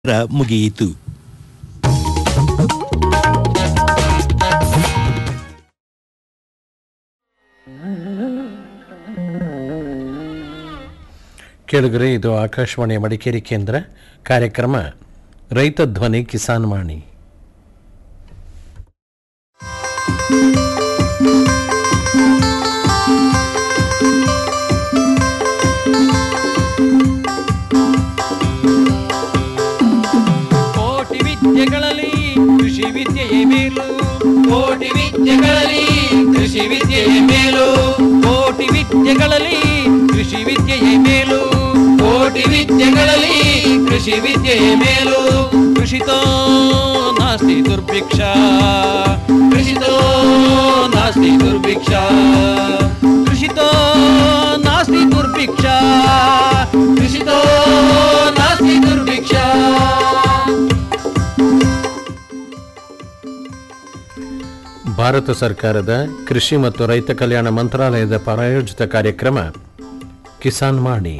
ಮುಗಿಯಿತು ಕೇಳಿದ್ರೆ ಇದು ಆಕಾಶವಾಣಿಯ ಮಡಿಕೇರಿ ಕೇಂದ್ರ ಕಾರ್ಯಕ್ರಮ ರೈತ ಧ್ವನಿ ಕಿಸಾನ್ ವಾಣಿ ಕೋಟಿ ವಿದ್ಯೆಗಳಲ್ಲಿ ಕೃಷಿ ವಿದ್ಯೆಯೇ ಮೇಲು ಕೋಟಿ ವಿದ್ಯೆಗಳಲ್ಲಿ ಕೃಷಿ ವಿದ್ಯೆಯೇ ಮೇಲು ಕೋಟಿ ವಿದ್ಯೆಗಳಲ್ಲಿ ಕೃಷಿ ವಿದ್ಯೆಯೇ ಮೇಲು ಕೋಟಿ ವಿದ್ಯೆಗಳಲ್ಲಿ ಕೃಷಿ ವಿದ್ಯೆಯೇ ಮೇಲು ಕೃಷಿತೋ ನಾಸ್ತಿ ದುರ್ಭಿಕ್ಷ ಕೃಷಿತೋ ನಾಸ್ತಿ ದುರ್ಭಿಕ್ಷ ಕೃಷಿತೋ ನಾಸ್ತಿ ದುರ್ಭಿಕ್ಷ ಕೃಷಿತೋ ನಾಸ್ತಿ ದುರ್ಭಿಕ್ಷ ಭಾರತ ಸರ್ಕಾರದ ಕೃಷಿ ಮತ್ತು ರೈತ ಕಲ್ಯಾಣ ಮಂತ್ರಾಲಯದ ಪ್ರಾಯೋಜಿತ ಕಾರ್ಯಕ್ರಮ ಕಿಸಾನ್ ವಾಣಿ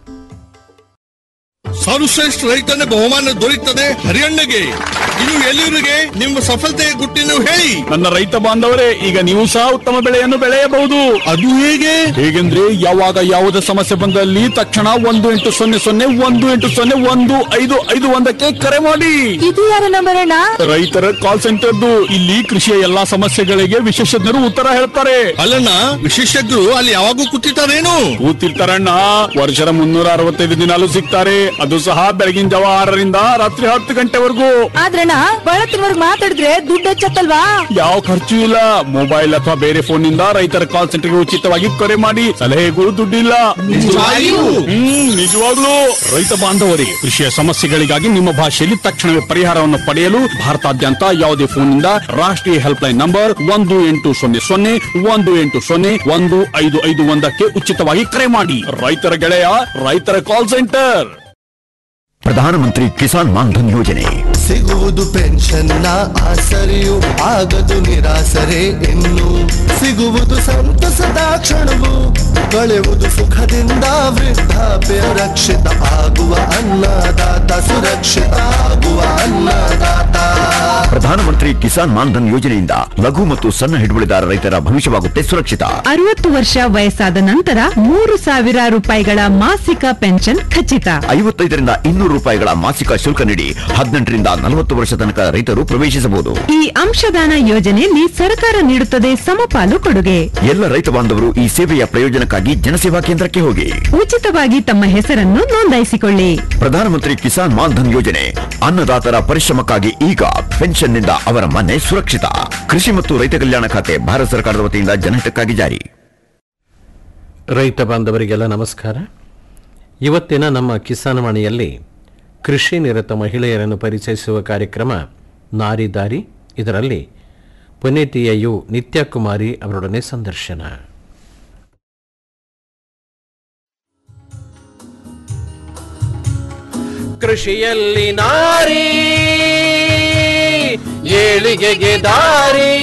ಸರ್ವಶ್ರೇಷ್ಠ ರೈತನ ಬಹುಮಾನ ದೊರೆಯುತ್ತದೆ ಹರಿಯಣ್ಣಗೆ ಇದು ಎಲ್ಲಿವರಿಗೆ ನಿಮ್ಮ ಸಫಲತೆಯ ಗುಟ್ಟಿನ ಹೇಳಿ ನನ್ನ ರೈತ ಬಾಂಧವರೇ ಈಗ ನೀವು ಸಹ ಉತ್ತಮ ಬೆಳೆಯನ್ನು ಬೆಳೆಯಬಹುದು ಅದು ಹೇಗೆ ಹೇಗೆಂದ್ರೆ ಯಾವಾಗ ಯಾವುದೇ ಸಮಸ್ಯೆ ಬಂದಲ್ಲಿ ತಕ್ಷಣ ಒಂದು ಎಂಟು ಸೊನ್ನೆ ಸೊನ್ನೆ ಒಂದು ಎಂಟು ಸೊನ್ನೆ ಒಂದು ಐದು ಐದು ಒಂದಕ್ಕೆ ಕರೆ ಮಾಡಿ ಇದು ಯಾರ ನಂಬರ್ ಅಣ್ಣ ರೈತರ ಕಾಲ್ ಸೆಂಟರ್ದು ಇಲ್ಲಿ ಕೃಷಿಯ ಎಲ್ಲಾ ಸಮಸ್ಯೆಗಳಿಗೆ ವಿಶೇಷಜ್ಞರು ಉತ್ತರ ಹೇಳ್ತಾರೆ ಅಲ್ಲಣ್ಣ ವಿಶೇಷಜ್ಞರು ಅಲ್ಲಿ ಯಾವಾಗೂ ಕೂತಿರ್ತಾರೇನು ಕೂತಿರ್ತಾರಣ್ಣ ವರ್ಷದ ಮುನ್ನೂರ ಅರವತ್ತೈದು ದಿನಾಲು ಸಿಗ್ತಾರೆ ಅದು ಸಹ ಬೆಳಗಿನ ಜಾವ ಆರರಿಂದ ರಾತ್ರಿ ಹತ್ತು ಗಂಟೆವರೆಗೂ ಆದ್ರಣ್ಣ ಬಳತ್ತಿನವರ್ಗ್ ಮಾತಾಡಿದ್ರೆ ದುಡ್ಡು ಹೆಚ್ಚತ್ತಲ್ವಾ ಯಾವ ಖರ್ಚು ಇಲ್ಲ ಮೊಬೈಲ್ ಅಥವಾ ಬೇರೆ ಫೋನ್ ನಿಂದ ರೈತರ ಕಾಲ್ ಸೆಂಟರ್ಗೆ ಉಚಿತವಾಗಿ ಕರೆ ಮಾಡಿ ಸಲಹೆಗಳು ದುಡ್ಡಿಲ್ಲ ನಿಜವಾಗಿಯೂ? ಹ್ಮ್ ನಿಜವಾಗ್ಲೂ ರೈತ ಬಾಂಧವರಿಗೆ ಕೃಷಿಯ ಸಮಸ್ಯೆಗಳಿಗಾಗಿ ನಿಮ್ಮ ಭಾಷೆಯಲ್ಲಿ ತಕ್ಷಣವೇ ಪರಿಹಾರವನ್ನು ಪಡೆಯಲು ಭಾರತಾದ್ಯಂತ ಯಾವುದೇ ಫೋನ್ನಿಂದ ರಾಷ್ಟ್ರೀಯ ಹೆಲ್ಪ್ ಲೈನ್ ನಂಬರ್ ಒಂದು ಎಂಟು ಸೊನ್ನೆ ಸೊನ್ನೆ ಒಂದು ಎಂಟು ಸೊನ್ನೆ ಒಂದು ಐದು ಐದು ಒಂದಕ್ಕೆ ಉಚಿತವಾಗಿ ಕರೆ ಮಾಡಿ ರೈತರ ಗೆಳೆಯ ರೈತರ ಕಾಲ್ ಸೆಂಟರ್ ಪ್ರಧಾನಮಂತ್ರಿ ಕಿಸಾನ್ ಮಾನ್ಧನ್ ಯೋಜನೆ ಸಿಗುವುದು ಪೆನ್ಷನ್ನ ಆಸರೆಯು ಆಗದು ನಿರಾಸರೆ ಇನ್ನು ಸಿಗುವುದು ಸಂತಸದ ಕ್ಷಣವು ಕಳೆಯುವುದು ಸುಖದಿಂದ ವೃದ್ಧಾಪ್ಯ ರಕ್ಷಿತ ಆಗುವ ಅನ್ನದಾತ ಸುರಕ್ಷಿತ ಆಗುವ ಅನ್ನದಾತ ಪ್ರಧಾನಮಂತ್ರಿ ಕಿಸಾನ್ ಮಾನ್ಧನ್ ಯೋಜನೆಯಿಂದ ಲಘು ಮತ್ತು ಸಣ್ಣ ಹಿಡುವಳಿದಾರ ರೈತರ ಭವಿಷ್ಯವಾಗುತ್ತೆ ಸುರಕ್ಷಿತ ಅರವತ್ತು ವರ್ಷ ವಯಸ್ಸಾದ ನಂತರ ಮೂರು ಸಾವಿರ ರೂಪಾಯಿಗಳ ಮಾಸಿಕ ಪೆನ್ಷನ್ ಖಚಿತ ಐವತ್ತೈದರಿಂದ ಇನ್ನೂರು ರೂಪಾಯಿಗಳ ಮಾಸಿಕ ಶುಲ್ಕ ನೀಡಿ ಹದಿನೆಂಟರಿಂದ ನಲವತ್ತು ವರ್ಷ ತನಕ ರೈತರು ಪ್ರವೇಶಿಸಬಹುದು ಈ ಅಂಶದಾನ ಯೋಜನೆಯಲ್ಲಿ ಸರ್ಕಾರ ನೀಡುತ್ತದೆ ಸಮಪಾಲು ಕೊಡುಗೆ ಎಲ್ಲ ರೈತ ಬಾಂಧವರು ಈ ಸೇವೆಯ ಪ್ರಯೋಜನಕ್ಕಾಗಿ ಜನಸೇವಾ ಕೇಂದ್ರಕ್ಕೆ ಹೋಗಿ ಉಚಿತವಾಗಿ ತಮ್ಮ ಹೆಸರನ್ನು ನೋಂದಾಯಿಸಿಕೊಳ್ಳಿ ಪ್ರಧಾನಮಂತ್ರಿ ಕಿಸಾನ್ ಮಾನ್ಧನ್ ಯೋಜನೆ ಅನ್ನದಾತರ ಪರಿಶ್ರಮಕ್ಕಾಗಿ ಈಗ ಪೆನ್ಷನ್ನಿಂದ ಅವರ ಮನೆ ಸುರಕ್ಷಿತ ಕೃಷಿ ಮತ್ತು ರೈತ ಕಲ್ಯಾಣ ಖಾತೆ ಭಾರತ ಸರ್ಕಾರದ ವತಿಯಿಂದ ಜನಹಿತಕ್ಕಾಗಿ ಜಾರಿ ರೈತ ಬಾಂಧವರಿಗೆಲ್ಲ ನಮಸ್ಕಾರ ಇವತ್ತಿನ ನಮ್ಮ ಕಿಸಾನ್ ವಾಣಿಯಲ್ಲಿ ಕೃಷಿ ನಿರತ ಮಹಿಳೆಯರನ್ನು ಪರಿಚಯಿಸುವ ಕಾರ್ಯಕ್ರಮ ನಾರಿ ದಾರಿ ಇದರಲ್ಲಿ ಪುನೇಟಿಯ ಯು ನಿತ್ಯಕುಮಾರಿ ಅವರೊಡನೆ ಸಂದರ್ಶನ ಕೃಷಿಯಲ್ಲಿ ನಾರಿ ಏಳಿಗೆಗೆ ದಾರಿ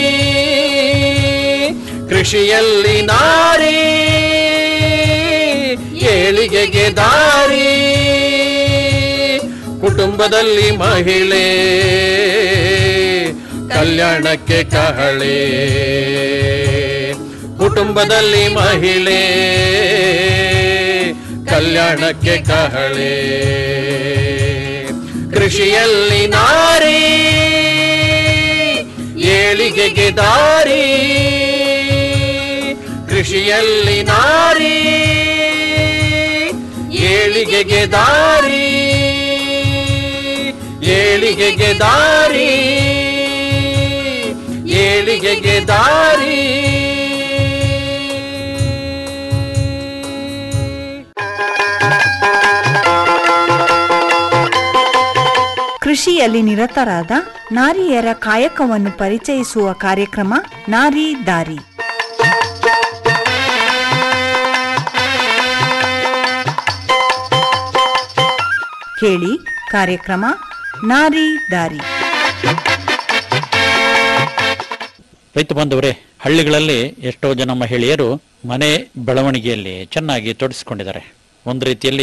ಕೃಷಿಯಲ್ಲಿ ನಾರಿ ಏಳಿಗೆಗೆ ದಾರಿ ಕುಟುಂಬದಲ್ಲಿ ಮಹಿಳೆ ಕಲ್ಯಾಣಕ್ಕೆ ಕಹಳೆ ಕುಟುಂಬದಲ್ಲಿ ಮಹಿಳೆ ಕಲ್ಯಾಣಕ್ಕೆ ಕಹಳೆ ಕೃಷಿಯಲ್ಲಿ ನಾರಿ ಏಳಿಗೆಗೆ ದಾರಿ ಕೃಷಿಯಲ್ಲಿ ನಾರಿ ಏಳಿಗೆಗೆ ದಾರಿ ಏಳಿಗೆಗೆ ದಾರಿ ಏಳಿಗೆಗೆ ದಾರಿ ಕೃಷಿಯಲ್ಲಿ ನಿರತರಾದ ನಾರಿಯರ ಕಾಯಕವನ್ನು ಪರಿಚಯಿಸುವ ಕಾರ್ಯಕ್ರಮ ನಾರಿ ದಾರಿ ಕೇಳಿ ಕಾರ್ಯಕ್ರಮ ನಾರಿ ದಾರಿ ರೈತ ಬಾಂಧವರೇ ಹಳ್ಳಿಗಳಲ್ಲಿ ಎಷ್ಟೋ ಜನ ಮಹಿಳೆಯರು ಮನೆ ಬೆಳವಣಿಗೆಯಲ್ಲಿ ಚೆನ್ನಾಗಿ ತೊಡಗಿಸಿಕೊಂಡಿದ್ದಾರೆ ಒಂದು ರೀತಿಯಲ್ಲಿ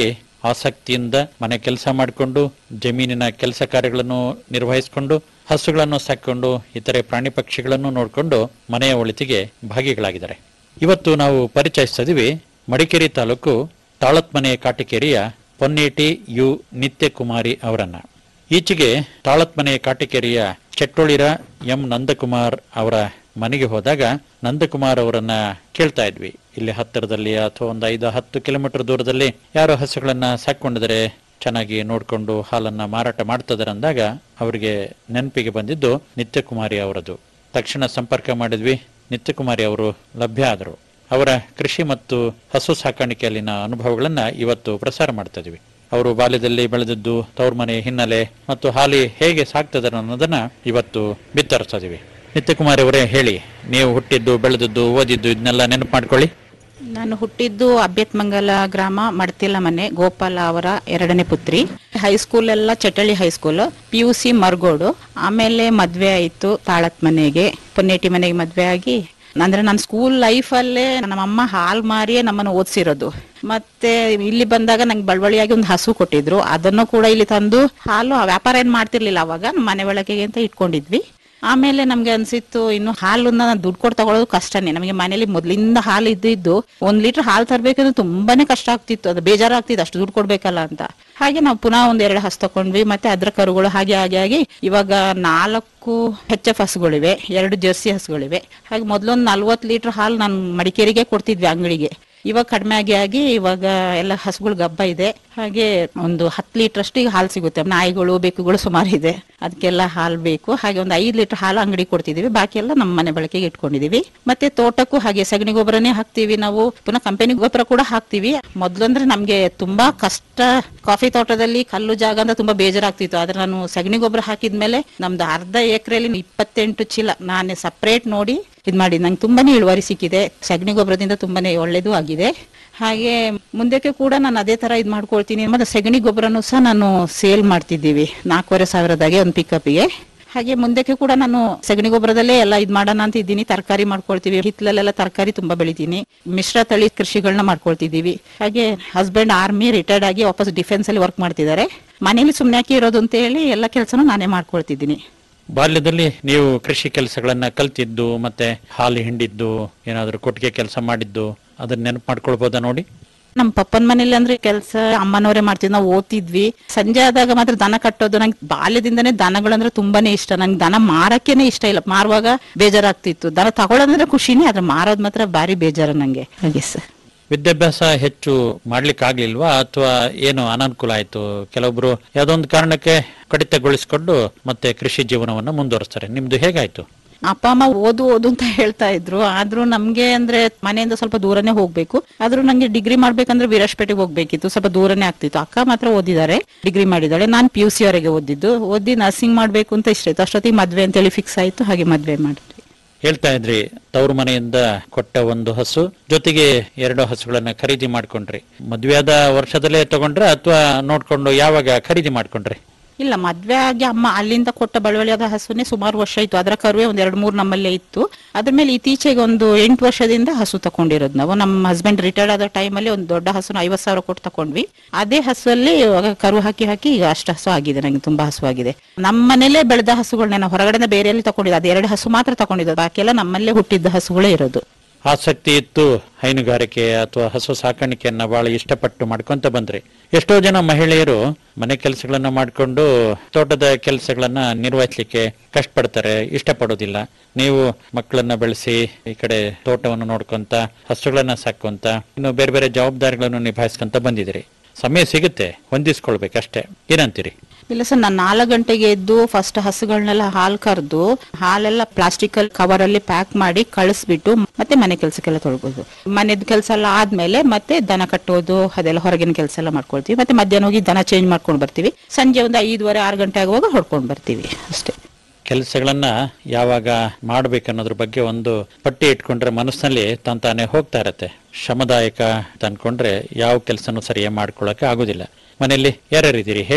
ಆಸಕ್ತಿಯಿಂದ ಮನೆ ಕೆಲಸ ಮಾಡಿಕೊಂಡು ಜಮೀನಿನ ಕೆಲಸ ಕಾರ್ಯಗಳನ್ನು ನಿರ್ವಹಿಸಿಕೊಂಡು ಹಸುಗಳನ್ನು ಸಾಕೊಂಡು ಇತರೆ ಪ್ರಾಣಿ ಪಕ್ಷಿಗಳನ್ನು ನೋಡಿಕೊಂಡು ಮನೆಯ ಒಳಿತಿಗೆ ಭಾಗಿಗಳಾಗಿದ್ದಾರೆ ಇವತ್ತು ನಾವು ಪರಿಚಯಿಸ್ತಿದ್ದೀವಿ ಮಡಿಕೇರಿ ತಾಲೂಕು ತಾಳತ್ಮನೆ ಕಾಟಿಕೇರಿಯ ಪೊನ್ನೇಟಿ ಯು ನಿತ್ಯಕುಮಾರಿ ಅವರನ್ನ ಈಚೆಗೆ ತಾಳತ್ಮನೆ ಕಾಟಿಕೇರಿಯ ಚೆಟ್ಟೊಳಿರ ಎಂ ನಂದಕುಮಾರ್ ಅವರ ಮನೆಗೆ ಹೋದಾಗ ನಂದಕುಮಾರ್ ಅವರನ್ನ ಕೇಳ್ತಾ ಇದ್ವಿ ಇಲ್ಲಿ ಹತ್ತಿರದಲ್ಲಿ ಅಥವಾ ಒಂದು ಐದು ಹತ್ತು ಕಿಲೋಮೀಟರ್ ದೂರದಲ್ಲಿ ಯಾರೋ ಹಸುಗಳನ್ನ ಸಾಕೊಂಡಿದ್ದಾರೆ ಚೆನ್ನಾಗಿ ನೋಡ್ಕೊಂಡು ಹಾಲನ್ನ ಮಾರಾಟ ಮಾಡ್ತಿದ್ದಾರೆ ಅಂದಾಗ ಅವರಿಗೆ ನೆನಪಿಗೆ ಬಂದಿದ್ದು ನಿತ್ಯಕುಮಾರಿ ಅವರದು ತಕ್ಷಣ ಸಂಪರ್ಕ ಮಾಡಿದ್ವಿ ನಿತ್ಯಕುಮಾರಿ ಅವರು ಲಭ್ಯ ಆದರು ಅವರ ಕೃಷಿ ಮತ್ತು ಹಸು ಸಾಕಾಣಿಕೆಯಲ್ಲಿನ ಅನುಭವಗಳನ್ನ ಇವತ್ತು ಪ್ರಸಾರ ಮಾಡ್ತಾ ಇದೀವಿ ಅವರು ಬಾಲ್ಯದಲ್ಲಿ ಬೆಳೆದದ್ದು ತವ್ರ ಮನೆ ಹಿನ್ನೆಲೆ ಮತ್ತು ಹಾಲಿ ಹೇಗೆ ಸಾಕ್ತಿದ್ದಾರೆ ಅನ್ನೋದನ್ನ ಇವತ್ತು ಬಿತ್ತರಿಸ್ತಾ ಇದೀವಿ ನಿತ್ಯಕುಮಾರಿ ಅವರೇ ಹೇಳಿ ನೀವು ಹುಟ್ಟಿದ್ದು ಬೆಳೆದದ್ದು ಓದಿದ್ದು ಇದನ್ನೆಲ್ಲ ನೆನಪು ಮಾಡ್ಕೊಳ್ಳಿ ನಾನು ಹುಟ್ಟಿದ್ದು ಅಭ್ಯತ್ಮಂಗಲ ಗ್ರಾಮ ಮಡ್ತಿಲ ಮನೆ ಗೋಪಾಲ ಅವರ ಎರಡನೇ ಪುತ್ರಿ ಹೈಸ್ಕೂಲ್ ಎಲ್ಲ ಚಟಳಿ high school P U C Margodu ಆಮೇಲೆ ಮದ್ವೆ ಆಯ್ತು ತಾಳತ್ ಮನೆಗೆ ಪೊನ್ನೇಟಿ ಮನೆಗೆ ಮದ್ವೆ ಆಗಿ ಅಂದ್ರೆ ನನ್ನ ಸ್ಕೂಲ್ ಲೈಫಲ್ಲೇ ನಮ್ಮಮ್ಮ ಹಾಲ್ ಮಾರಿಯೇ ನಮ್ಮನ್ನು ಓದಿಸಿರೋದು ಮತ್ತೆ ಇಲ್ಲಿ ಬಂದಾಗ ನಂಗೆ ಬಳ್ವಳಿಯಾಗಿ ಒಂದು ಹಸು ಕೊಟ್ಟಿದ್ರು ಅದನ್ನು ಕೂಡ ಇಲ್ಲಿ ತಂದು ಹಾಲು ವ್ಯಾಪಾರ ಏನ್ ಮಾಡ್ತಿರ್ಲಿಲ್ಲ ಅವಾಗ ನಮ್ಮ ಮನೆ ಬಳಕೆಗೆ ಅಂತ ಇಟ್ಕೊಂಡಿದ್ವಿ ಆಮೇಲೆ ನಮ್ಗೆ ಅನ್ಸಿತ್ತು ಇನ್ನು ಹಾಲನ್ನ ದುಡ್ಡು ಕೊಟ್ಟು ತಗೊಳ್ಳೋದು ಕಷ್ಟನೇ ನಮಗೆ ಮನೇಲಿ ಮೊದ್ಲಿಂದ ಹಾಲು ಇದ್ದಿದ್ದು ಒಂದ್ ಲೀಟರ್ ಹಾಲು ತರ್ಬೇಕಂದ್ರೆ ತುಂಬಾನೇ ಕಷ್ಟ ಆಗ್ತಿತ್ತು ಅದು ಬೇಜಾರಾಗ್ತಿತ್ತು ಅಷ್ಟು ದುಡ್ಡು ಕೊಡ್ಬೇಕಲ್ಲ ಅಂತ ಹಾಗೆ ನಾವು ಪುನಃ ಒಂದ್ ಎರಡು ಹಸು ತಕೊಂಡ್ವಿ ಮತ್ತೆ ಅದ್ರ ಕರುಗಳು ಹಾಗೆ ಹಾಗೆ ಆಗಿ ಇವಾಗ ನಾಲ್ಕು ಹೆಚ್ ಎಫ್ ಹಸುಗಳಿವೆ ಎರಡು ಜರ್ಸಿ ಹಸುಗಳಿವೆ ಹಾಗೆ ಮೊದ್ಲೊಂದು ನಲ್ವತ್ತು ಲೀಟರ್ ಹಾಲು ನಾನು ಮಡಿಕೇರಿಗೆ ಕೊಡ್ತಿದ್ವಿ ಅಂಗಡಿಗೆ ಇವಾಗ ಕಡಿಮೆ ಆಗಿ ಆಗಿ ಇವಾಗ ಎಲ್ಲ ಹಸುಗಳು ಗಬ್ಬ ಇದೆ ಹಾಗೆ ಒಂದು ಹತ್ತು ಲೀಟರ್ ಅಷ್ಟು ಈಗ ಹಾಲು ಸಿಗುತ್ತೆ ನಾಯಿಗಳು ಬೇಕುಗಳು ಸುಮಾರು ಇದೆ ಅದಕ್ಕೆಲ್ಲ ಹಾಲು ಬೇಕು ಹಾಗೆ ಒಂದು ಐದು ಲೀಟರ್ ಹಾಲು ಅಂಗಡಿ ಕೊಡ್ತಿದೀವಿ ಬಾಕಿ ಎಲ್ಲ ನಮ್ಮ ಮನೆ ಬಳಕೆಗೆ ಇಟ್ಕೊಂಡಿದೀವಿ ಮತ್ತೆ ತೋಟಕ್ಕೂ ಹಾಗೆ ಸಗಣಿ ಗೊಬ್ಬರನೇ ಹಾಕ್ತಿವಿ ನಾವು ಪುನಃ ಕಂಪನಿ ಗೊಬ್ಬರ ಕೂಡ ಹಾಕ್ತಿವಿ ಮೊದ್ಲಂದ್ರೆ ನಮ್ಗೆ ತುಂಬಾ ಕಷ್ಟ ಕಾಫಿ ತೋಟದಲ್ಲಿ ಕಲ್ಲು ಜಾಗ ಅಂತ ತುಂಬಾ ಬೇಜಾರಾಗ್ತಿತ್ತು ಆದ್ರೆ ನಾನು ಸಗಣಿ ಗೊಬ್ಬರ ಹಾಕಿದ್ಮೇಲೆ ನಮ್ದು ಅರ್ಧ ಎಕರೆಯಲ್ಲಿ ಇಪ್ಪತ್ತೆಂಟು ಚೀಲ ನಾನೇ ಸಪ್ರೇಟ್ ನೋಡಿ ಇದ್ ಮಾಡಿ ನಂಗೆ ತುಂಬಾನೇ ಇಳುವರಿ ಸಿಕ್ಕಿದೆ ಸಗಣಿ ಗೊಬ್ಬರದಿಂದ ತುಂಬಾನೇ ಒಳ್ಳೇದು ಆಗಿದೆ ಹಾಗೆ ಮುಂದಕ್ಕೆ ಕೂಡ ನಾನು ಅದೇ ತರ ಇದ್ ಮಾಡ್ಕೊಳ್ತೀನಿ ಮತ್ತೆ ಸಗಣಿ ಗೊಬ್ಬರನು ಸಹ ನಾನು ಸೇಲ್ ಮಾಡ್ತಿದ್ದೀವಿ ನಾಲ್ಕೂವರೆ ಸಾವಿರದಾಗೆ ಒಂದು ಪಿಕಪ್ಗೆ ಹಾಗೆ ಮುಂದಕ್ಕೆ ಕೂಡ ನಾನು ಸಗಣಿ ಗೊಬ್ಬರದಲ್ಲೇ ಎಲ್ಲ ಇದ್ ಮಾಡೋಣ ಅಂತ ಇದ್ದೀನಿ ತರಕಾರಿ ಮಾಡ್ಕೊಳ್ತೀವಿ ಹಿತ್ಲಲ್ಲೆಲ್ಲ ತರಕಾರಿ ತುಂಬಾ ಬೆಳಿತೀನಿ ಮಿಶ್ರ ತಳಿ ಕೃಷಿಗಳನ್ನ ಮಾಡ್ಕೊಳ್ತಿದೀವಿ ಹಾಗೆ ಹಸ್ಬೆಂಡ್ ಆರ್ಮಿ ರಿಟೈರ್ಡ್ ಆಗಿ ವಾಪಸ್ ಡಿಫೆನ್ಸ್ ಅಲ್ಲಿ ವರ್ಕ್ ಮಾಡ್ತಿದ್ದಾರೆ ಮನೇಲಿ ಸುಮ್ನೆ ಯಾಕೆ ಇರೋದು ಅಂತ ಹೇಳಿ ಎಲ್ಲ ಕೆಲಸನೂ ನಾನೇ ಮಾಡ್ಕೊಳ್ತಿದ್ದೀನಿ ಬಾಲ್ಯದಲ್ಲಿ ನೀವು ಕೃಷಿ ಕೆಲಸಗಳನ್ನ ಕಲ್ತಿದ್ದು ಮತ್ತೆ ಹಾಲು ಹಿಂಡಿದ್ದು ಏನಾದರೂ ಕೊಟ್ಟಿಗೆ ಕೆಲಸ ಮಾಡಿದ್ದು ಅದನ್ನ ನೆನಪು ಮಾಡ್ಕೊಳ್ಬೋದಾ ನೋಡಿ ನಮ್ ಪಪ್ಪನ್ ಮನೇಲಿ ಅಂದ್ರೆ ಕೆಲಸ ಅಮ್ಮನವರೇ ಮಾಡ್ತಿದ್ವಿ ನಾವು ಓದ್ತಿದ್ವಿ ಸಂಜೆ ಆದಾಗ ಮಾತ್ರ ದನ ಕಟ್ಟೋದು ನಂಗೆ ಬಾಲ್ಯದಿಂದನೇ ದನಗಳಂದ್ರೆ ತುಂಬಾನೇ ಇಷ್ಟ ನಂಗೆ ದನ ಮಾರಕ್ಕೇನೆ ಇಷ್ಟ ಇಲ್ಲ ಮಾರುವಾಗ ಬೇಜಾರಾಗ್ತಿತ್ತು ದನ ತಗೊಳ್ಳೋದಂದ್ರೆ ಖುಷಿನೇ ಆದ್ರೆ ಮಾರೋದ್ ಮಾತ್ರ ಭಾರಿ ಬೇಜಾರು ನಂಗೆ ಹಾಗೆ ಸರ್ ವಿದ್ಯಾಭ್ಯಾಸ ಹೆಚ್ಚು ಮಾಡ್ಲಿಕ್ಕೆ ಆಗ್ಲಿಲ್ವಾ ಅಥವಾ ಏನು ಅನಾನುಕೂಲ ಆಯ್ತು ಕೆಲವೊಬ್ರು ಯಾವ್ದೊಂದು ಕಾರಣಕ್ಕೆ ಕಡಿತಗೊಳಿಸಿಕೊಂಡು ಮತ್ತೆ ಕೃಷಿ ಜೀವನವನ್ನ ಮುಂದುವರಿಸ್ತಾರೆ ನಿಮ್ದು ಹೇಗಾಯ್ತು ಅಪ್ಪ ಅಮ್ಮ ಓದು ಓದು ಅಂತ ಹೇಳ್ತಾ ಇದ್ರು ಆದ್ರೂ ನಮ್ಗೆ ಅಂದ್ರೆ ಮನೆಯಿಂದ ಸ್ವಲ್ಪ ದೂರನೇ ಹೋಗ್ಬೇಕು ಆದ್ರೂ ನಂಗೆ ಡಿಗ್ರಿ ಮಾಡ್ಬೇಕಂದ್ರೆ ವಿರಾಜ್ಪೇಟೆಗೆ ಹೋಗ್ಬೇಕಿತ್ತು ಸ್ವಲ್ಪ ದೂರನೇ ಆಗ್ತಿತ್ತು ಅಕ್ಕ ಮಾತ್ರ ಓದಿದ್ದಾರೆ ಡಿಗ್ರಿ ಮಾಡಿದಾಳೆ ನಾನು ಪಿ ಯು ಸಿ ವರೆಗೆ ಓದಿದ್ದು ಓದಿ ನರ್ಸಿಂಗ್ ಮಾಡ್ಬೇಕು ಅಂತ ಇಷ್ಟ ಇತ್ತು ಅಷ್ಟೊತ್ತಿಗೆ ಮದ್ವೆ ಅಂತೇಳಿ ಫಿಕ್ಸ್ ಆಯ್ತು ಹಾಗೆ ಮದ್ವೆ ಮಾಡಿದ್ವಿ ಹೇಳ್ತಾ ಇದ್ರಿ ತವರು ಮನೆಯಿಂದ ಕೊಟ್ಟ ಒಂದು ಹಸು ಜೊತೆಗೆ ಎರಡು ಹಸುಗಳನ್ನ ಖರೀದಿ ಮಾಡ್ಕೊಂಡ್ರಿ ಮದ್ವೆಯಾದ ವರ್ಷದಲ್ಲೇ ತಗೊಂಡ್ರೆ ಅಥವಾ ನೋಡ್ಕೊಂಡು ಯಾವಾಗ ಖರೀದಿ ಮಾಡ್ಕೊಂಡ್ರಿ ಇಲ್ಲ ಮದ್ವೆ ಆಗಿ ಅಮ್ಮ ಅಲ್ಲಿಂದ ಕೊಟ್ಟ ಬಳುವಳಿಯಾದ ಹಸುನೇ ಸುಮಾರು ವರ್ಷ ಇತ್ತು ಅದರ ಕರುವೆ ಒಂದ್ ಎರಡ್ ಮೂರ್ ನಮ್ಮಲ್ಲೇ ಇತ್ತು ಅದ್ರ ಮೇಲೆ ಇತ್ತೀಚೆಗೆ ಒಂದು ಎಂಟು ವರ್ಷದಿಂದ ಹಸು ತಕೊಂಡಿರೋದು ನಾವು ನಮ್ಮ ಹಸ್ಬೆಂಡ್ ರಿಟೈರ್ಡ್ ಆದ ಟೈಮಲ್ಲಿ ಒಂದು ದೊಡ್ಡ ಹಸುನ ಐವತ್ ಸಾವಿರ ಕೊಟ್ಟು ತಕೊಂಡ್ವಿ ಅದೇ ಹಸುವಲ್ಲಿ ಇವಾಗ ಕರು ಹಾಕಿ ಹಾಕಿ ಈಗ ಅಷ್ಟು ಹಸು ಆಗಿದೆ ನಂಗೆ ತುಂಬಾ ಹಸು ಆಗಿದೆ ನಮ್ಮ ಮನೇಲೆ ಬೆಳೆದ ಹಸುಗಳನ್ನ ನಾವು ಹೊರಗಡೆ ಬೇರೆಯಲ್ಲಿ ತಕೊಂಡಿದ್ದು ಅದು ಎರಡು ಹಸು ಮಾತ್ರ ತಕೊಂಡಿದ್ದು ಬಾಕಿ ಎಲ್ಲ ನಮ್ಮಲ್ಲೇ ಹುಟ್ಟಿದ್ದ ಹಸುಗಳೇ ಇರೋದು ಆಸಕ್ತಿ ಇತ್ತು ಹೈನುಗಾರಿಕೆ ಅಥವಾ ಹಸು ಸಾಕಾಣಿಕೆಯನ್ನ ಬಹಳ ಇಷ್ಟಪಟ್ಟು ಮಾಡ್ಕೊಂತ ಬಂದ್ರಿ ಎಷ್ಟೋ ಜನ ಮಹಿಳೆಯರು ಮನೆ ಕೆಲಸಗಳನ್ನ ಮಾಡ್ಕೊಂಡು ತೋಟದ ಕೆಲಸಗಳನ್ನ ನಿರ್ವಹಿಸ್ಲಿಕ್ಕೆ ಕಷ್ಟಪಡ್ತಾರೆ ಇಷ್ಟಪಡೋದಿಲ್ಲ ನೀವು ಮಕ್ಕಳನ್ನ ಬೆಳೆಸಿ ಈ ಕಡೆ ತೋಟವನ್ನು ನೋಡ್ಕೊಂತ ಹಸುಗಳನ್ನ ಸಾಕೊಂತ ಇನ್ನು ಬೇರೆ ಬೇರೆ ಜವಾಬ್ದಾರಿಗಳನ್ನು ನಿಭಾಯಿಸ್ಕೊಂತ ಬಂದಿದ್ದೀರಿ ಸಮಯ ಸಿಗುತ್ತೆ ಹೊಂದಿಸ್ಕೊಳ್ಬೇಕಷ್ಟೇ ಏನಂತೀರಿ ಇಲ್ಲ ಸರ್ ನಾನು ನಾಲ್ಕು ಗಂಟೆಗೆ ಎದ್ದು ಫಸ್ಟ್ ಹಸುಗಳನ್ನೆಲ್ಲ ಹಾಲು ಕರೆದು ಹಾಲೆಲ್ಲ ಪ್ಲಾಸ್ಟಿಕ್ ಅಲ್ಲಿ ಕವರ್ ಅಲ್ಲಿ ಪ್ಯಾಕ್ ಮಾಡಿ ಕಳಿಸ್ಬಿಟ್ಟು ಮತ್ತೆ ಮನೆ ಕೆಲಸಕ್ಕೆಲ್ಲ ತೊಳ್ಬೋದು ಮನೆದ ಕೆಲಸ ಎಲ್ಲ ಆದ್ಮೇಲೆ ಮತ್ತೆ ದನ ಕಟ್ಟೋದು ಅದೆಲ್ಲ ಹೊರಗಿನ ಕೆಲಸ ಎಲ್ಲ ಮಾಡ್ಕೊಳ್ತೀವಿ ಮತ್ತೆ ಮಧ್ಯಾಹ್ನ ಹೋಗಿ ದನ ಚೇಂಜ್ ಮಾಡ್ಕೊಂಡು ಬರ್ತೀವಿ ಸಂಜೆ ಒಂದು ಐದುವರೆ ಆರು ಗಂಟೆ ಆಗುವಾಗ ಹೊಡ್ಕೊಂಡು ಬರ್ತೀವಿ ಅಷ್ಟೇ ಕೆಲಸಗಳನ್ನ ಯಾವಾಗ ಮಾಡ್ಬೇಕನ್ನೋದ್ರ ಬಗ್ಗೆ ಒಂದು ಪಟ್ಟಿ ಇಟ್ಕೊಂಡ್ರೆ ಮನಸ್ಸಿನಲ್ಲಿ ತಂತಾನೆ ಹೋಗ್ತಾ ಇರತ್ತೆ ಶ್ರಮದಾಯಕ ಅಂತ ಅನ್ಕೊಂಡ್ರೆ ಯಾವ ಕೆಲಸನೂ ಸರಿಯಾಗಿ ಮಾಡ್ಕೊಳಕ್ಕೆ ಆಗುದಿಲ್ಲ ಮನೆಯಲ್ಲಿ ಯಾರ್ಯಾರಿದ್ದೀರಿ ಹೇಳಿ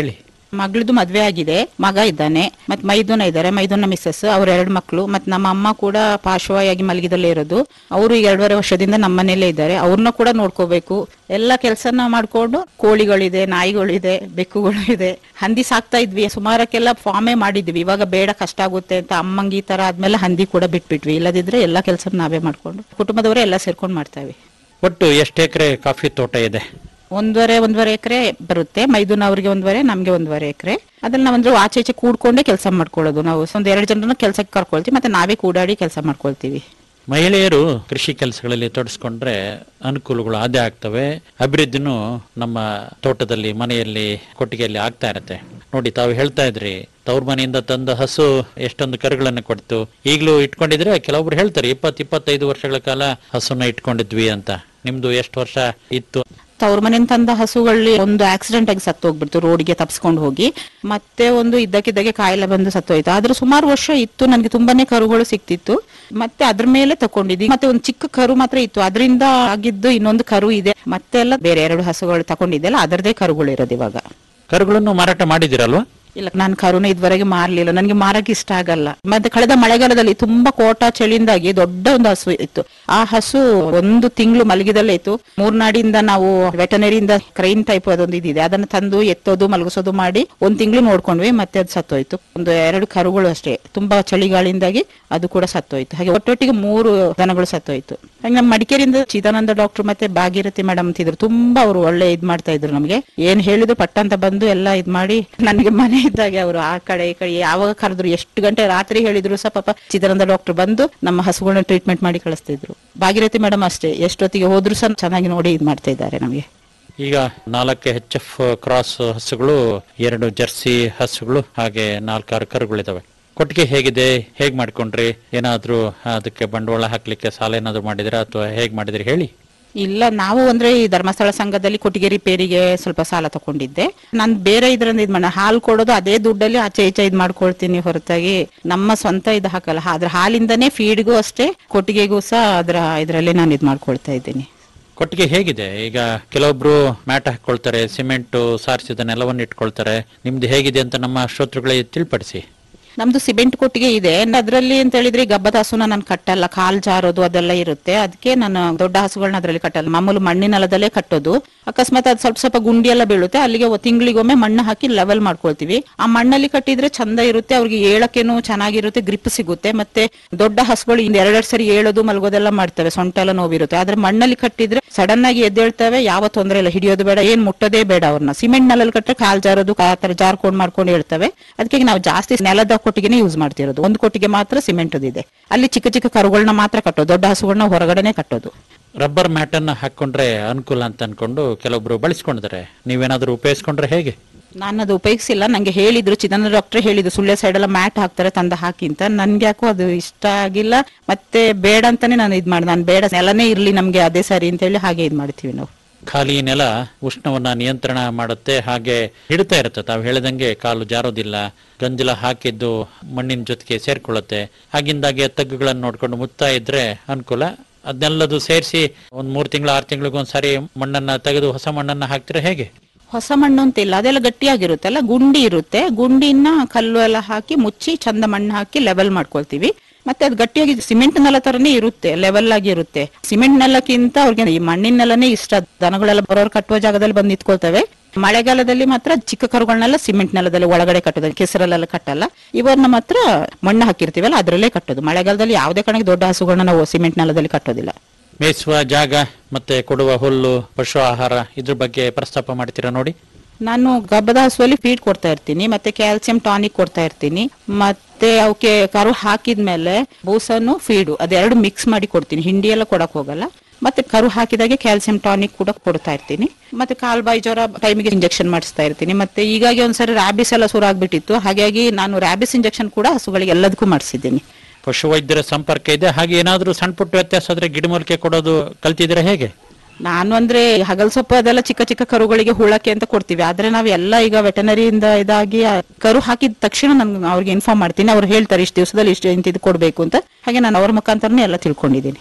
ಮಗಳದು ಮದ್ವೆ ಆಗಿದೆ ಮಗ ಇದ್ದಾನೆ ಮತ್ ಮೈದುನ ಇದ್ದಾರೆ ಮೈದುನ ಮಿಸ್ಸಸ್ ಅವ್ರ ಎರಡು ಮಕ್ಕಳು ಮತ್ ನಮ್ಮ ಅಮ್ಮ ಕೂಡ ಪಾರ್ಶ್ವವಾಗಿ ಮಲಗಿದಲ್ಲೇ ಇರೋದು ಅವರು ಎರಡೂವರೆ ವರ್ಷದಿಂದ ನಮ್ಮ ಮನೇಲೇ ಇದ್ದಾರೆ ಅವ್ರನ್ನ ಕೂಡ ನೋಡ್ಕೋಬೇಕು ಎಲ್ಲ ಕೆಲಸನ ಮಾಡ್ಕೊಂಡು ಕೋಳಿಗಳಿದೆ ನಾಯಿಗಳಿದೆ ಬೆಕ್ಕುಗಳು ಇದೆ ಹಂದಿ ಸಾಕ್ತಾ ಇದ್ವಿ ಸುಮಾರಕ್ಕೆಲ್ಲ ಫಾರ್ಮೇ ಮಾಡಿದ್ವಿ ಇವಾಗ ಬೇಡ ಕಷ್ಟ ಆಗುತ್ತೆ ಅಂತ ಅಮ್ಮಂಗೆ ಈ ತರ ಆದ್ಮೇಲೆ ಹಂದಿ ಕೂಡ ಬಿಟ್ಬಿಟ್ವಿ ಇಲ್ಲದಿದ್ರೆ ಎಲ್ಲ ಕೆಲಸ ನಾವೇ ಮಾಡ್ಕೊಂಡು ಕುಟುಂಬದವರೇ ಎಲ್ಲ ಸೇರ್ಕೊಂಡು ಮಾಡ್ತಾವೆ ಒಟ್ಟು ಎಷ್ಟು ಎಕರೆ ಕಾಫಿ ತೋಟ ಇದೆ ಒಂದೂವರೆ ಒಂದೂವರೆ ಎಕರೆ ಬರುತ್ತೆ ಮೈದುನ ಅವ್ರಿಗೆ ಒಂದೂವರೆ ನಮ್ಗೆ ಒಂದೂವರೆ ಎಕರೆ ಅದ್ರಲ್ಲಿ ನಾವಂದ್ರೆ ಆಚೆ ಈಚೆ ಕೂಡ್ಕೊಂಡೇ ಕೆಲಸ ಮಾಡ್ಕೊಳ್ಳೋದು ನಾವು ಒಂದ್ ಎರಡು ಜನರನ್ನ ಕೆಲಸಕ್ಕೆ ಕರ್ಕೊಳ್ತೀವಿ ಮತ್ತೆ ನಾವೇ ಕೂಡಾಡಿ ಕೆಲಸ ಮಾಡ್ಕೊಳ್ತೀವಿ ಮಹಿಳೆಯರು ಕೃಷಿ ಕೆಲಸಗಳಲ್ಲಿ ತೊಡಸ್ಕೊಂಡ್ರೆ ಅನುಕೂಲಗಳು ಅದೇ ಆಗ್ತವೆ ಅಭಿವೃದ್ಧಿನೂ ನಮ್ಮ ತೋಟದಲ್ಲಿ ಮನೆಯಲ್ಲಿ ಕೊಟ್ಟಿಗೆಯಲ್ಲಿ ಆಗ್ತಾ ಇರತ್ತೆ ನೋಡಿ ತಾವು ಹೇಳ್ತಾ ಇದ್ರಿ ತವ್ರ ಮನೆಯಿಂದ ತಂದ ಹಸು ಎಷ್ಟೊಂದು ಕರುಗಳನ್ನು ಕೊಡ್ತು ಈಗಲೂ ಇಟ್ಕೊಂಡಿದ್ರೆ ಕೆಲವೊಬ್ರು ಹೇಳ್ತಾರೆ ಇಪ್ಪತ್ ಇಪ್ಪತ್ತೈದು ವರ್ಷಗಳ ಕಾಲ ಹಸುನ ಇಟ್ಕೊಂಡಿದ್ವಿ ಅಂತ ನಿಮ್ದು ಎಷ್ಟು ವರ್ಷ ಇತ್ತು ತವ್ರ ಮನೆಯಿಂದ ತಂದ ಹಸುಗಳಲ್ಲಿ ಒಂದು ಆಕ್ಸಿಡೆಂಟ್ ಆಗಿ ಸತ್ತು ಹೋಗ್ಬಿಡ್ತು ರೋಡ್ಗೆ ತಪ್ಸ್ಕೊಂಡು ಹೋಗಿ ಮತ್ತೆ ಒಂದು ಇದ್ದಕ್ಕಿದ್ದಾಗೆ ಕಾಯಿಲೆ ಬಂದು ಸತ್ತೋಯ್ತು ಆದ್ರೆ ಸುಮಾರು ವರ್ಷ ಇತ್ತು ನನಗೆ ತುಂಬಾನೇ ಕರುಗಳು ಸಿಕ್ತಿತ್ತು ಮತ್ತೆ ಅದ್ರ ಮೇಲೆ ತಕೊಂಡಿದ್ವಿ ಮತ್ತೆ ಒಂದು ಚಿಕ್ಕ ಕರು ಮಾತ್ರ ಇತ್ತು ಅದರಿಂದ ಆಗಿದ್ದು ಇನ್ನೊಂದು ಕರು ಇದೆ ಮತ್ತೆ ಎಲ್ಲ ಬೇರೆ ಎರಡು ಹಸುಗಳು ತಕೊಂಡಿದ್ದೆಲ್ಲ ಅದರದೇ ಕರುಗಳು ಇರೋದು ಇವಾಗ ಕರುಗಳನ್ನು ಮಾರಾಟ ಮಾಡಿದಿರಲ್ವಾ ಇಲ್ಲ ನಾನು ಕರುನ ಇದುವರೆಗೆ ಮಾರ್ಲಿಲ್ಲ ನನಗೆ ಮಾರಕ್ಕೆ ಇಷ್ಟ ಆಗಲ್ಲ ಮತ್ತೆ ಕಳೆದ ಮಳೆಗಾಲದಲ್ಲಿ ತುಂಬಾ ಕೋಟ ಚಳಿಯಿಂದಾಗಿ ದೊಡ್ಡ ಒಂದು ಹಸು ಇತ್ತು ಆ ಹಸು ಒಂದು ತಿಂಗಳು ಮಲಗಿದಲ್ಲೇ ಇತ್ತು ಮೂರ್ನಾಡಿಂದ ನಾವು ವೆಟನರಿಯಿಂದ ಕ್ರೈನ್ ಟೈಪ್ ಅದೊಂದು ಇದಿದೆ ಅದನ್ನ ತಂದು ಎತ್ತೋದು ಮಲಗಿಸೋದು ಮಾಡಿ ಒಂದ್ ತಿಂಗಳು ನೋಡ್ಕೊಂಡ್ವಿ ಮತ್ತೆ ಅದು ಸತ್ತೋಯ್ತು ಒಂದು ಎರಡು ಕರುಗಳು ಅಷ್ಟೇ ತುಂಬಾ ಚಳಿಗಾಳಿಂದಾಗಿ ಅದು ಕೂಡ ಸತ್ತೋಯ್ತು ಹಾಗೆ ಒಟ್ಟೊಟ್ಟಿಗೆ ಮೂರು ದನಗಳು ಸತ್ತೋಯ್ತು ಹಾಗೆ ನಮ್ಮ ಮಡಿಕೇರಿಯಿಂದ ಚಿದಾನಂದ ಡಾಕ್ಟರ್ ಮತ್ತೆ ಭಾಗೀರಥಿ ಮೇಡಮ್ ಅಂತಿದ್ರು ತುಂಬಾ ಅವರು ಒಳ್ಳೆ ಇದ್ ಮಾಡ್ತಾ ಇದ್ರು ನಮ್ಗೆ ಏನ್ ಹೇಳಿದ್ರು ಪಟ್ಟ ಅಂತ ಬಂದು ಎಲ್ಲ ಇದ್ ಮಾಡಿ ನನಗೆ ಮನೆ ಇದ್ದಾಗೆ ಅವರು ಆ ಕಡೆ ಈ ಕಡೆ ಯಾವಾಗ ಕರೆದ್ರು ಎಷ್ಟು ಗಂಟೆ ರಾತ್ರಿ ಹೇಳಿದ್ರು ಸಹ ಪಾಪ ಚಿದಾನಂದ ಡಾಕ್ಟರ್ ಬಂದು ನಮ್ಮ ಹಸುಗಳನ್ನ ಟ್ರೀಟ್ಮೆಂಟ್ ಮಾಡಿ ಕಳಿಸ್ತಿದ್ರು ಭಾಗೀರಥಿ ಮೇಡಮ್ ಅಷ್ಟೇ ಎಷ್ಟೊತ್ತಿಗೆ ಹೋದ್ರು ಸಹ ಚೆನ್ನಾಗಿ ನೋಡಿ ಇದ್ ಮಾಡ್ತಾ ಇದ್ದಾರೆ ನಮಗೆ ಈಗ ನಾಲ್ಕು ಎಚ್ ಎಫ್ ಕ್ರಾಸ್ ಹಸುಗಳು ಎರಡು ಜರ್ಸಿ ಹಸುಗಳು ಹಾಗೆ ನಾಲ್ಕಾರು ಕರುಗಳಿದಾವೆ ಕೊಟ್ಟಿಗೆ ಹೇಗಿದೆ ಹೇಗ್ ಮಾಡ್ಕೊಂಡ್ರಿ ಏನಾದ್ರೂ ಅದಕ್ಕೆ ಬಂಡವಾಳ ಹಾಕ್ಲಿಕ್ಕೆ ಸಾಲ ಏನಾದ್ರು ಮಾಡಿದಿರಾ ಅಥವಾ ಹೇಗ್ ಮಾಡಿದ್ರಿ ಹೇಳಿ ಇಲ್ಲ ನಾವು ಅಂದ್ರೆ ಈ ಧರ್ಮಸ್ಥಳ ಸಂಘದಲ್ಲಿ ಕೊಟ್ಟಿಗೆ ರಿಪೇರಿಗೆ ಸ್ವಲ್ಪ ಸಾಲ ತಗೊಂಡಿದ್ದೆ ನಾನು ಬೇರೆ ಇದ್ರಿಂದ ಇದ್ ಮಾಡ ಹಾಲು ಕೊಡೋದು ಅದೇ ದುಡ್ಡಲ್ಲಿ ಆಚೆ ಈಚೆ ಇದ್ ಮಾಡ್ಕೊಳ್ತೀನಿ ಹೊರತಾಗಿ ನಮ್ಮ ಸ್ವಂತ ಇದು ಹಾಕಲ್ಲ ಅದ್ರ ಹಾಲಿಂದನೇ ಫೀಡ್ಗೂ ಅಷ್ಟೇ ಕೊಟ್ಟಿಗೆಗೂ ಸಹ ಅದ್ರ ಇದ್ರಲ್ಲಿ ನಾನು ಇದ್ ಮಾಡ್ಕೊಳ್ತಾ ಇದ್ದೀನಿ ಕೊಟ್ಟಿಗೆ ಹೇಗಿದೆ ಈಗ ಕೆಲವೊಬ್ರು ಮ್ಯಾಟ್ ಹಾಕೊಳ್ತಾರೆ ಸಿಮೆಂಟ್ ಸಾರಿಸಿದ ನೆಲವನ್ನು ಇಟ್ಕೊಳ್ತಾರೆ ನಿಮ್ದು ಹೇಗಿದೆ ಅಂತ ನಮ್ಮ ಶ್ರೋತೃಗಳಿಗೆ ತಿಳ್ಪಡಿಸಿ ನಮ್ದು ಸಿಮೆಂಟ್ ಕೊಟ್ಟಿಗೆ ಇದೆ ಅದರಲ್ಲಿ ಅಂತ ಹೇಳಿದ್ರೆ ಈ ಗಬ್ಬದ ಹಸುನ ನಾನು ಕಟ್ಟಲ್ಲ ಕಾಲ್ ಜಾರೋದು ಅದೆಲ್ಲ ಇರುತ್ತೆ ಅದಕ್ಕೆ ನಾನು ದೊಡ್ಡ ಹಸುಗಳನ್ನ ಅದರಲ್ಲಿ ಕಟ್ಟಲ್ಲ ಮಾಮೂಲು ಮಣ್ಣಿನ ನೆಲದಲ್ಲೇ ಕಟ್ಟೋದು ಅಕಸ್ಮಾತ್ ಅದು ಸ್ವಲ್ಪ ಸ್ವಲ್ಪ ಗುಂಡಿ ಎಲ್ಲ ಬೀಳುತ್ತೆ ಅಲ್ಲಿಗೆ ಒ- ತಿಂಗಳಿಗೊಮ್ಮೆ ಮಣ್ಣು ಹಾಕಿ ಲೆವೆಲ್ ಮಾಡ್ಕೊಳ್ತೀವಿ ಆ ಮಣ್ಣಲ್ಲಿ ಕಟ್ಟಿದ್ರೆ ಚಂದ ಇರುತ್ತೆ ಅವ್ರಿಗೆ ಏಳಕ್ಕೇನು ಚೆನ್ನಾಗಿರುತ್ತೆ ಗ್ರಿಪ್ ಸಿಗುತ್ತೆ ಮತ್ತೆ ದೊಡ್ಡ ಹಸುಗಳು ಇಂದ ಎರಡೆರಡು ಸರಿ ಏಳೋದು ಮಲಗೋದೆಲ್ಲ ಮಾಡ್ತವೆ ಸೊಂಟ ಎಲ್ಲ ನೋವಿರುತ್ತೆ ಆದ್ರೆ ಮಣ್ಣಲ್ಲಿ ಕಟ್ಟಿದ್ರೆ ಸಡನ್ ಆಗಿ ಎದ್ದೇಳ್ತವೆ ಯಾವ ತೊಂದರೆ ಇಲ್ಲ ಹಿಡಿಯೋದು ಬೇಡ ಏನ್ ಮುಟ್ಟೋದೇ ಬೇಡ ಅವ್ರನ್ನ ಸಿಮೆಂಟ್ ನೆಲಲ್ಲಿ ಕಟ್ಟರೆ ಕಾಲ್ ಜಾರೋದು ಆ ತರ ಜಾರ್ಕೊಂಡ್ ಮಾಡ್ಕೊಂಡು ಹೇಳ್ತವೆ ಅದಕ್ಕೆ ನಾವು ಜಾಸ್ತಿ ನೆಲದ ಕೊಟ್ಟಿಗೆನೆ ಯೂಸ್ ಮಾಡ್ತಿರೋದು ಒಂದು ಕೊಟ್ಟಿಗೆ ಮಾತ್ರ ಸಿಮೆಂಟ್ ಇದೆ ಅಲ್ಲಿ ಚಿಕ್ಕ ಚಿಕ್ಕ ಕರುಗಳನ್ನ ಮಾತ್ರ ಕಟ್ಟೋದು ದೊಡ್ಡ ಹಸುಗಳನ್ನ ಹೊರಗಡೆನೆ ಕಟ್ಟೋದು ರಬ್ಬರ್ ಮ್ಯಾಟ್ ಅನ್ನ ಹಾಕೊಂಡ್ರೆ ಅನುಕೂಲ ಅಂತ ಅನ್ಕೊಂಡು ಕೆಲವೊಬ್ರು ಬಳಸ್ಕೊಂಡಿದ್ದಾರೆ ನೀವೇನಾದ್ರೂ ಉಪಯೋಗಿಸ್ಕೊಂಡ್ರೆ ಹೇಗೆ ನಾನು ಅದು ಉಪಯೋಗಿಸಿಲ್ಲ ನಂಗೆ ಹೇಳಿದ್ರು ಚಿದಂಬರ ಡಾಕ್ಟರ್ ಹೇಳಿದ್ರು ಸುಳ್ಯ ಸೈಡ್ ಎಲ್ಲ ಮ್ಯಾಟ್ ಹಾಕ್ತಾರೆ ತಂದ ಹಾಕಿ ಅಂತ ನನ್ಗೆ ಯಾಕೋ ಅದು ಇಷ್ಟ ಆಗಿಲ್ಲ ಮತ್ತೆ ಬೇಡ ಅಂತಾನೆ ನಾನು ಇದ್ ಮಾಡಿ ನಾನು ಬೇಡ ನೆಲನೇ ಇರ್ಲಿ ನಮ್ಗೆ ಅದೇ ಸರಿ ಅಂತ ಹೇಳಿ ಹಾಗೆ ಇದ್ ಮಾಡ್ತೀವಿ ನಾವು ಖಾಲಿ ನೆಲ ಉಷ್ಣವನ್ನ ನಿಯಂತ್ರಣ ಮಾಡುತ್ತೆ ಹಾಗೆ ಹಿಡಿತಾ ಇರುತ್ತೆ ತಾವು ಹೇಳಿದಂಗೆ ಕಾಲು ಜಾರೋದಿಲ್ಲ ಗಂಜಲ ಹಾಕಿದ್ದು ಮಣ್ಣಿನ ಜೊತೆಗೆ ಸೇರ್ಕೊಳ್ಳುತ್ತೆ ಆಗಿಂದಾಗೆ ತಗ್ಗುಗಳನ್ನು ನೋಡ್ಕೊಂಡು ಮುತ್ತಾ ಇದ್ರೆ ಅನುಕೂಲ ಅದನ್ನೆಲ್ಲದು ಸೇರಿಸಿ ಒಂದ್ ಮೂರ್ ತಿಂಗಳು ಆರು ತಿಂಗಳಿಗೊಂದ್ಸಾರಿ ಮಣ್ಣನ್ನ ತೆಗೆದು ಹೊಸ ಮಣ್ಣನ್ನ ಹಾಕ್ತಿದ್ರೆ ಹೇಗೆ ಹೊಸ ಮಣ್ಣು ಅಂತ ಇಲ್ಲ ಅದೆಲ್ಲ ಗಟ್ಟಿಯಾಗಿರುತ್ತಲ್ಲ ಗುಂಡಿ ಇರುತ್ತೆ ಗುಂಡಿನ ಕಲ್ಲು ಎಲ್ಲ ಹಾಕಿ ಮುಚ್ಚಿ ಚಂದ ಮಣ್ಣು ಹಾಕಿ ಲೆವೆಲ್ ಮಾಡ್ಕೊಳ್ತೀವಿ ಮತ್ತೆ ಅದು ಗಟ್ಟಿಯಾಗಿ ಸಿಮೆಂಟ್ ನೆಲ ತರನೇ ಇರುತ್ತೆ ಲೆವೆಲ್ ಆಗಿ ಇರುತ್ತೆ ಸಿಮೆಂಟ್ ನೆಲಕ್ಕಿಂತ ಅವ್ರಿಗೆ ಈ ಮಣ್ಣಿನ ನೆಲನೇ ಇಷ್ಟ ದನಗಳೆಲ್ಲ ಬರೋರು ಕಟ್ಟುವ ಜಾಗದಲ್ಲಿ ಬಂದು ನಿಂತ್ಕೊಳ್ತವೆ ಮಳೆಗಾಲದಲ್ಲಿ ಮಾತ್ರ ಚಿಕ್ಕ ಕರುಗಳನ್ನೆಲ್ಲ ಸಿಮೆಂಟ್ ನೆಲದಲ್ಲಿ ಒಳಗಡೆ ಕಟ್ಟೋದು ಕೆಸರಲ್ಲೆಲ್ಲ ಕಟ್ಟಲ್ಲ ಇವನ್ನ ಮಾತ್ರ ಮಣ್ಣು ಹಾಕಿರ್ತೀವಲ್ಲ ಅದರಲ್ಲೇ ಕಟ್ಟೋದು ಮಳೆಗಾಲದಲ್ಲಿ ಯಾವುದೇ ಕಾರಣಕ್ಕೆ ದೊಡ್ಡ ಹಸುಗಳನ್ನ ನಾವು ಸಿಮೆಂಟ್ ನೆಲದಲ್ಲಿ ಕಟ್ಟೋದಿಲ್ಲ ಮೇಯಿಸುವ ಜಾಗ ಮತ್ತೆ ಕೊಡುವ ಹುಲ್ಲು ಪಶು ಆಹಾರ ಇದ್ರ ಬಗ್ಗೆ ಪ್ರಸ್ತಾಪ ಮಾಡ್ತೀರಾ ನೋಡಿ ನಾನು ಗಬ್ಬದ ಹಸುವಲ್ಲಿ ಫೀಡ್ ಕೊಡ್ತಾ ಇರ್ತೀನಿ ಮತ್ತೆ ಕ್ಯಾಲ್ಸಿಯಂ ಟಾನಿಕ್ ಕೊಡ್ತಾ ಇರ್ತೀನಿ ಮತ್ತೆ ಅವಕ್ಕೆ ಕರು ಹಾಕಿದ್ಮೇಲೆ ಬೂಸನ್ನು ಫೀಡು ಅದೆರಡು ಮಿಕ್ಸ್ ಮಾಡಿ ಕೊಡ್ತೀನಿ ಹಿಂಡಿ ಎಲ್ಲ ಕೊಡಕ್ ಹೋಗಲ್ಲ ಮತ್ತೆ ಕರು ಹಾಕಿದಾಗೆ ಕ್ಯಾಲ್ಸಿಯಂ ಟಾನಿಕ್ ಕೂಡ ಕೊಡ್ತಾ ಇರ್ತೀನಿ ಮತ್ತೆ ಕಾಲ್ ಬಾಯಿ ಜ್ವರ ಟೈಮಿಗೆ ಇಂಜೆಕ್ಷನ್ ಮಾಡಿಸ್ತಾ ಇರ್ತೀನಿ ಮತ್ತೆ ಈಗಾಗಿ ಒಂದ್ಸರಿ ರ್ಯಾಬಿಸ್ ಎಲ್ಲ ಶುರು ಆಗ್ಬಿಟ್ಟಿತ್ತು ಹಾಗಾಗಿ ನಾನು ರ್ಯಾಬಿಸ್ ಇಂಜೆಕ್ಷನ್ ಕೂಡ ಹಸುಗಳಿಗೆ ಎಲ್ಲದಕ್ಕೂ ಮಾಡಿಸಿದ್ದೀನಿ ಪಶು ವೈದ್ಯರ ಸಂಪರ್ಕ ಇದೆ ಹಾಗೆ ಏನಾದ್ರೂ ಸಣ್ಣ ಪುಟ್ಟ ವ್ಯತ್ಯಾಸ ಆದ್ರೆ ಗಿಡಮೂಲಿಕೆ ಕೊಡೋದು ಕಲ್ತಿದ್ರೆ ಹೇಗೆ ನಾನು ಅಂದ್ರೆ ಹಗಲ್ ಸೊಪ್ಪು ಅದೆಲ್ಲ ಚಿಕ್ಕ ಚಿಕ್ಕ ಕರುಗಳಿಗೆ ಹುಳಕ್ಕೆ ಅಂತ ಕೊಡ್ತೀವಿ ಆದ್ರೆ ನಾವ್ ಎಲ್ಲ ಈಗ ವೆಟನರಿಯಿಂದ ಇದಾಗಿ ಆ ಕರು ಹಾಕಿದ ತಕ್ಷಣ ನಾನು ಅವ್ರಿಗೆ ಇನ್ಫಾರ್ಮ್ ಮಾಡ್ತೀನಿ ಅವ್ರು ಹೇಳ್ತಾರೆ ಇಷ್ಟು ದಿವಸದಲ್ಲಿ ಇಷ್ಟು ಇಂತಿದ್ದು ಕೊಡ್ಬೇಕು ಅಂತ ಹಾಗೆ ನಾನು ಅವ್ರ ಮುಖಾಂತರನೇ ಎಲ್ಲ ತಿಳ್ಕೊಂಡಿದ್ದೀನಿ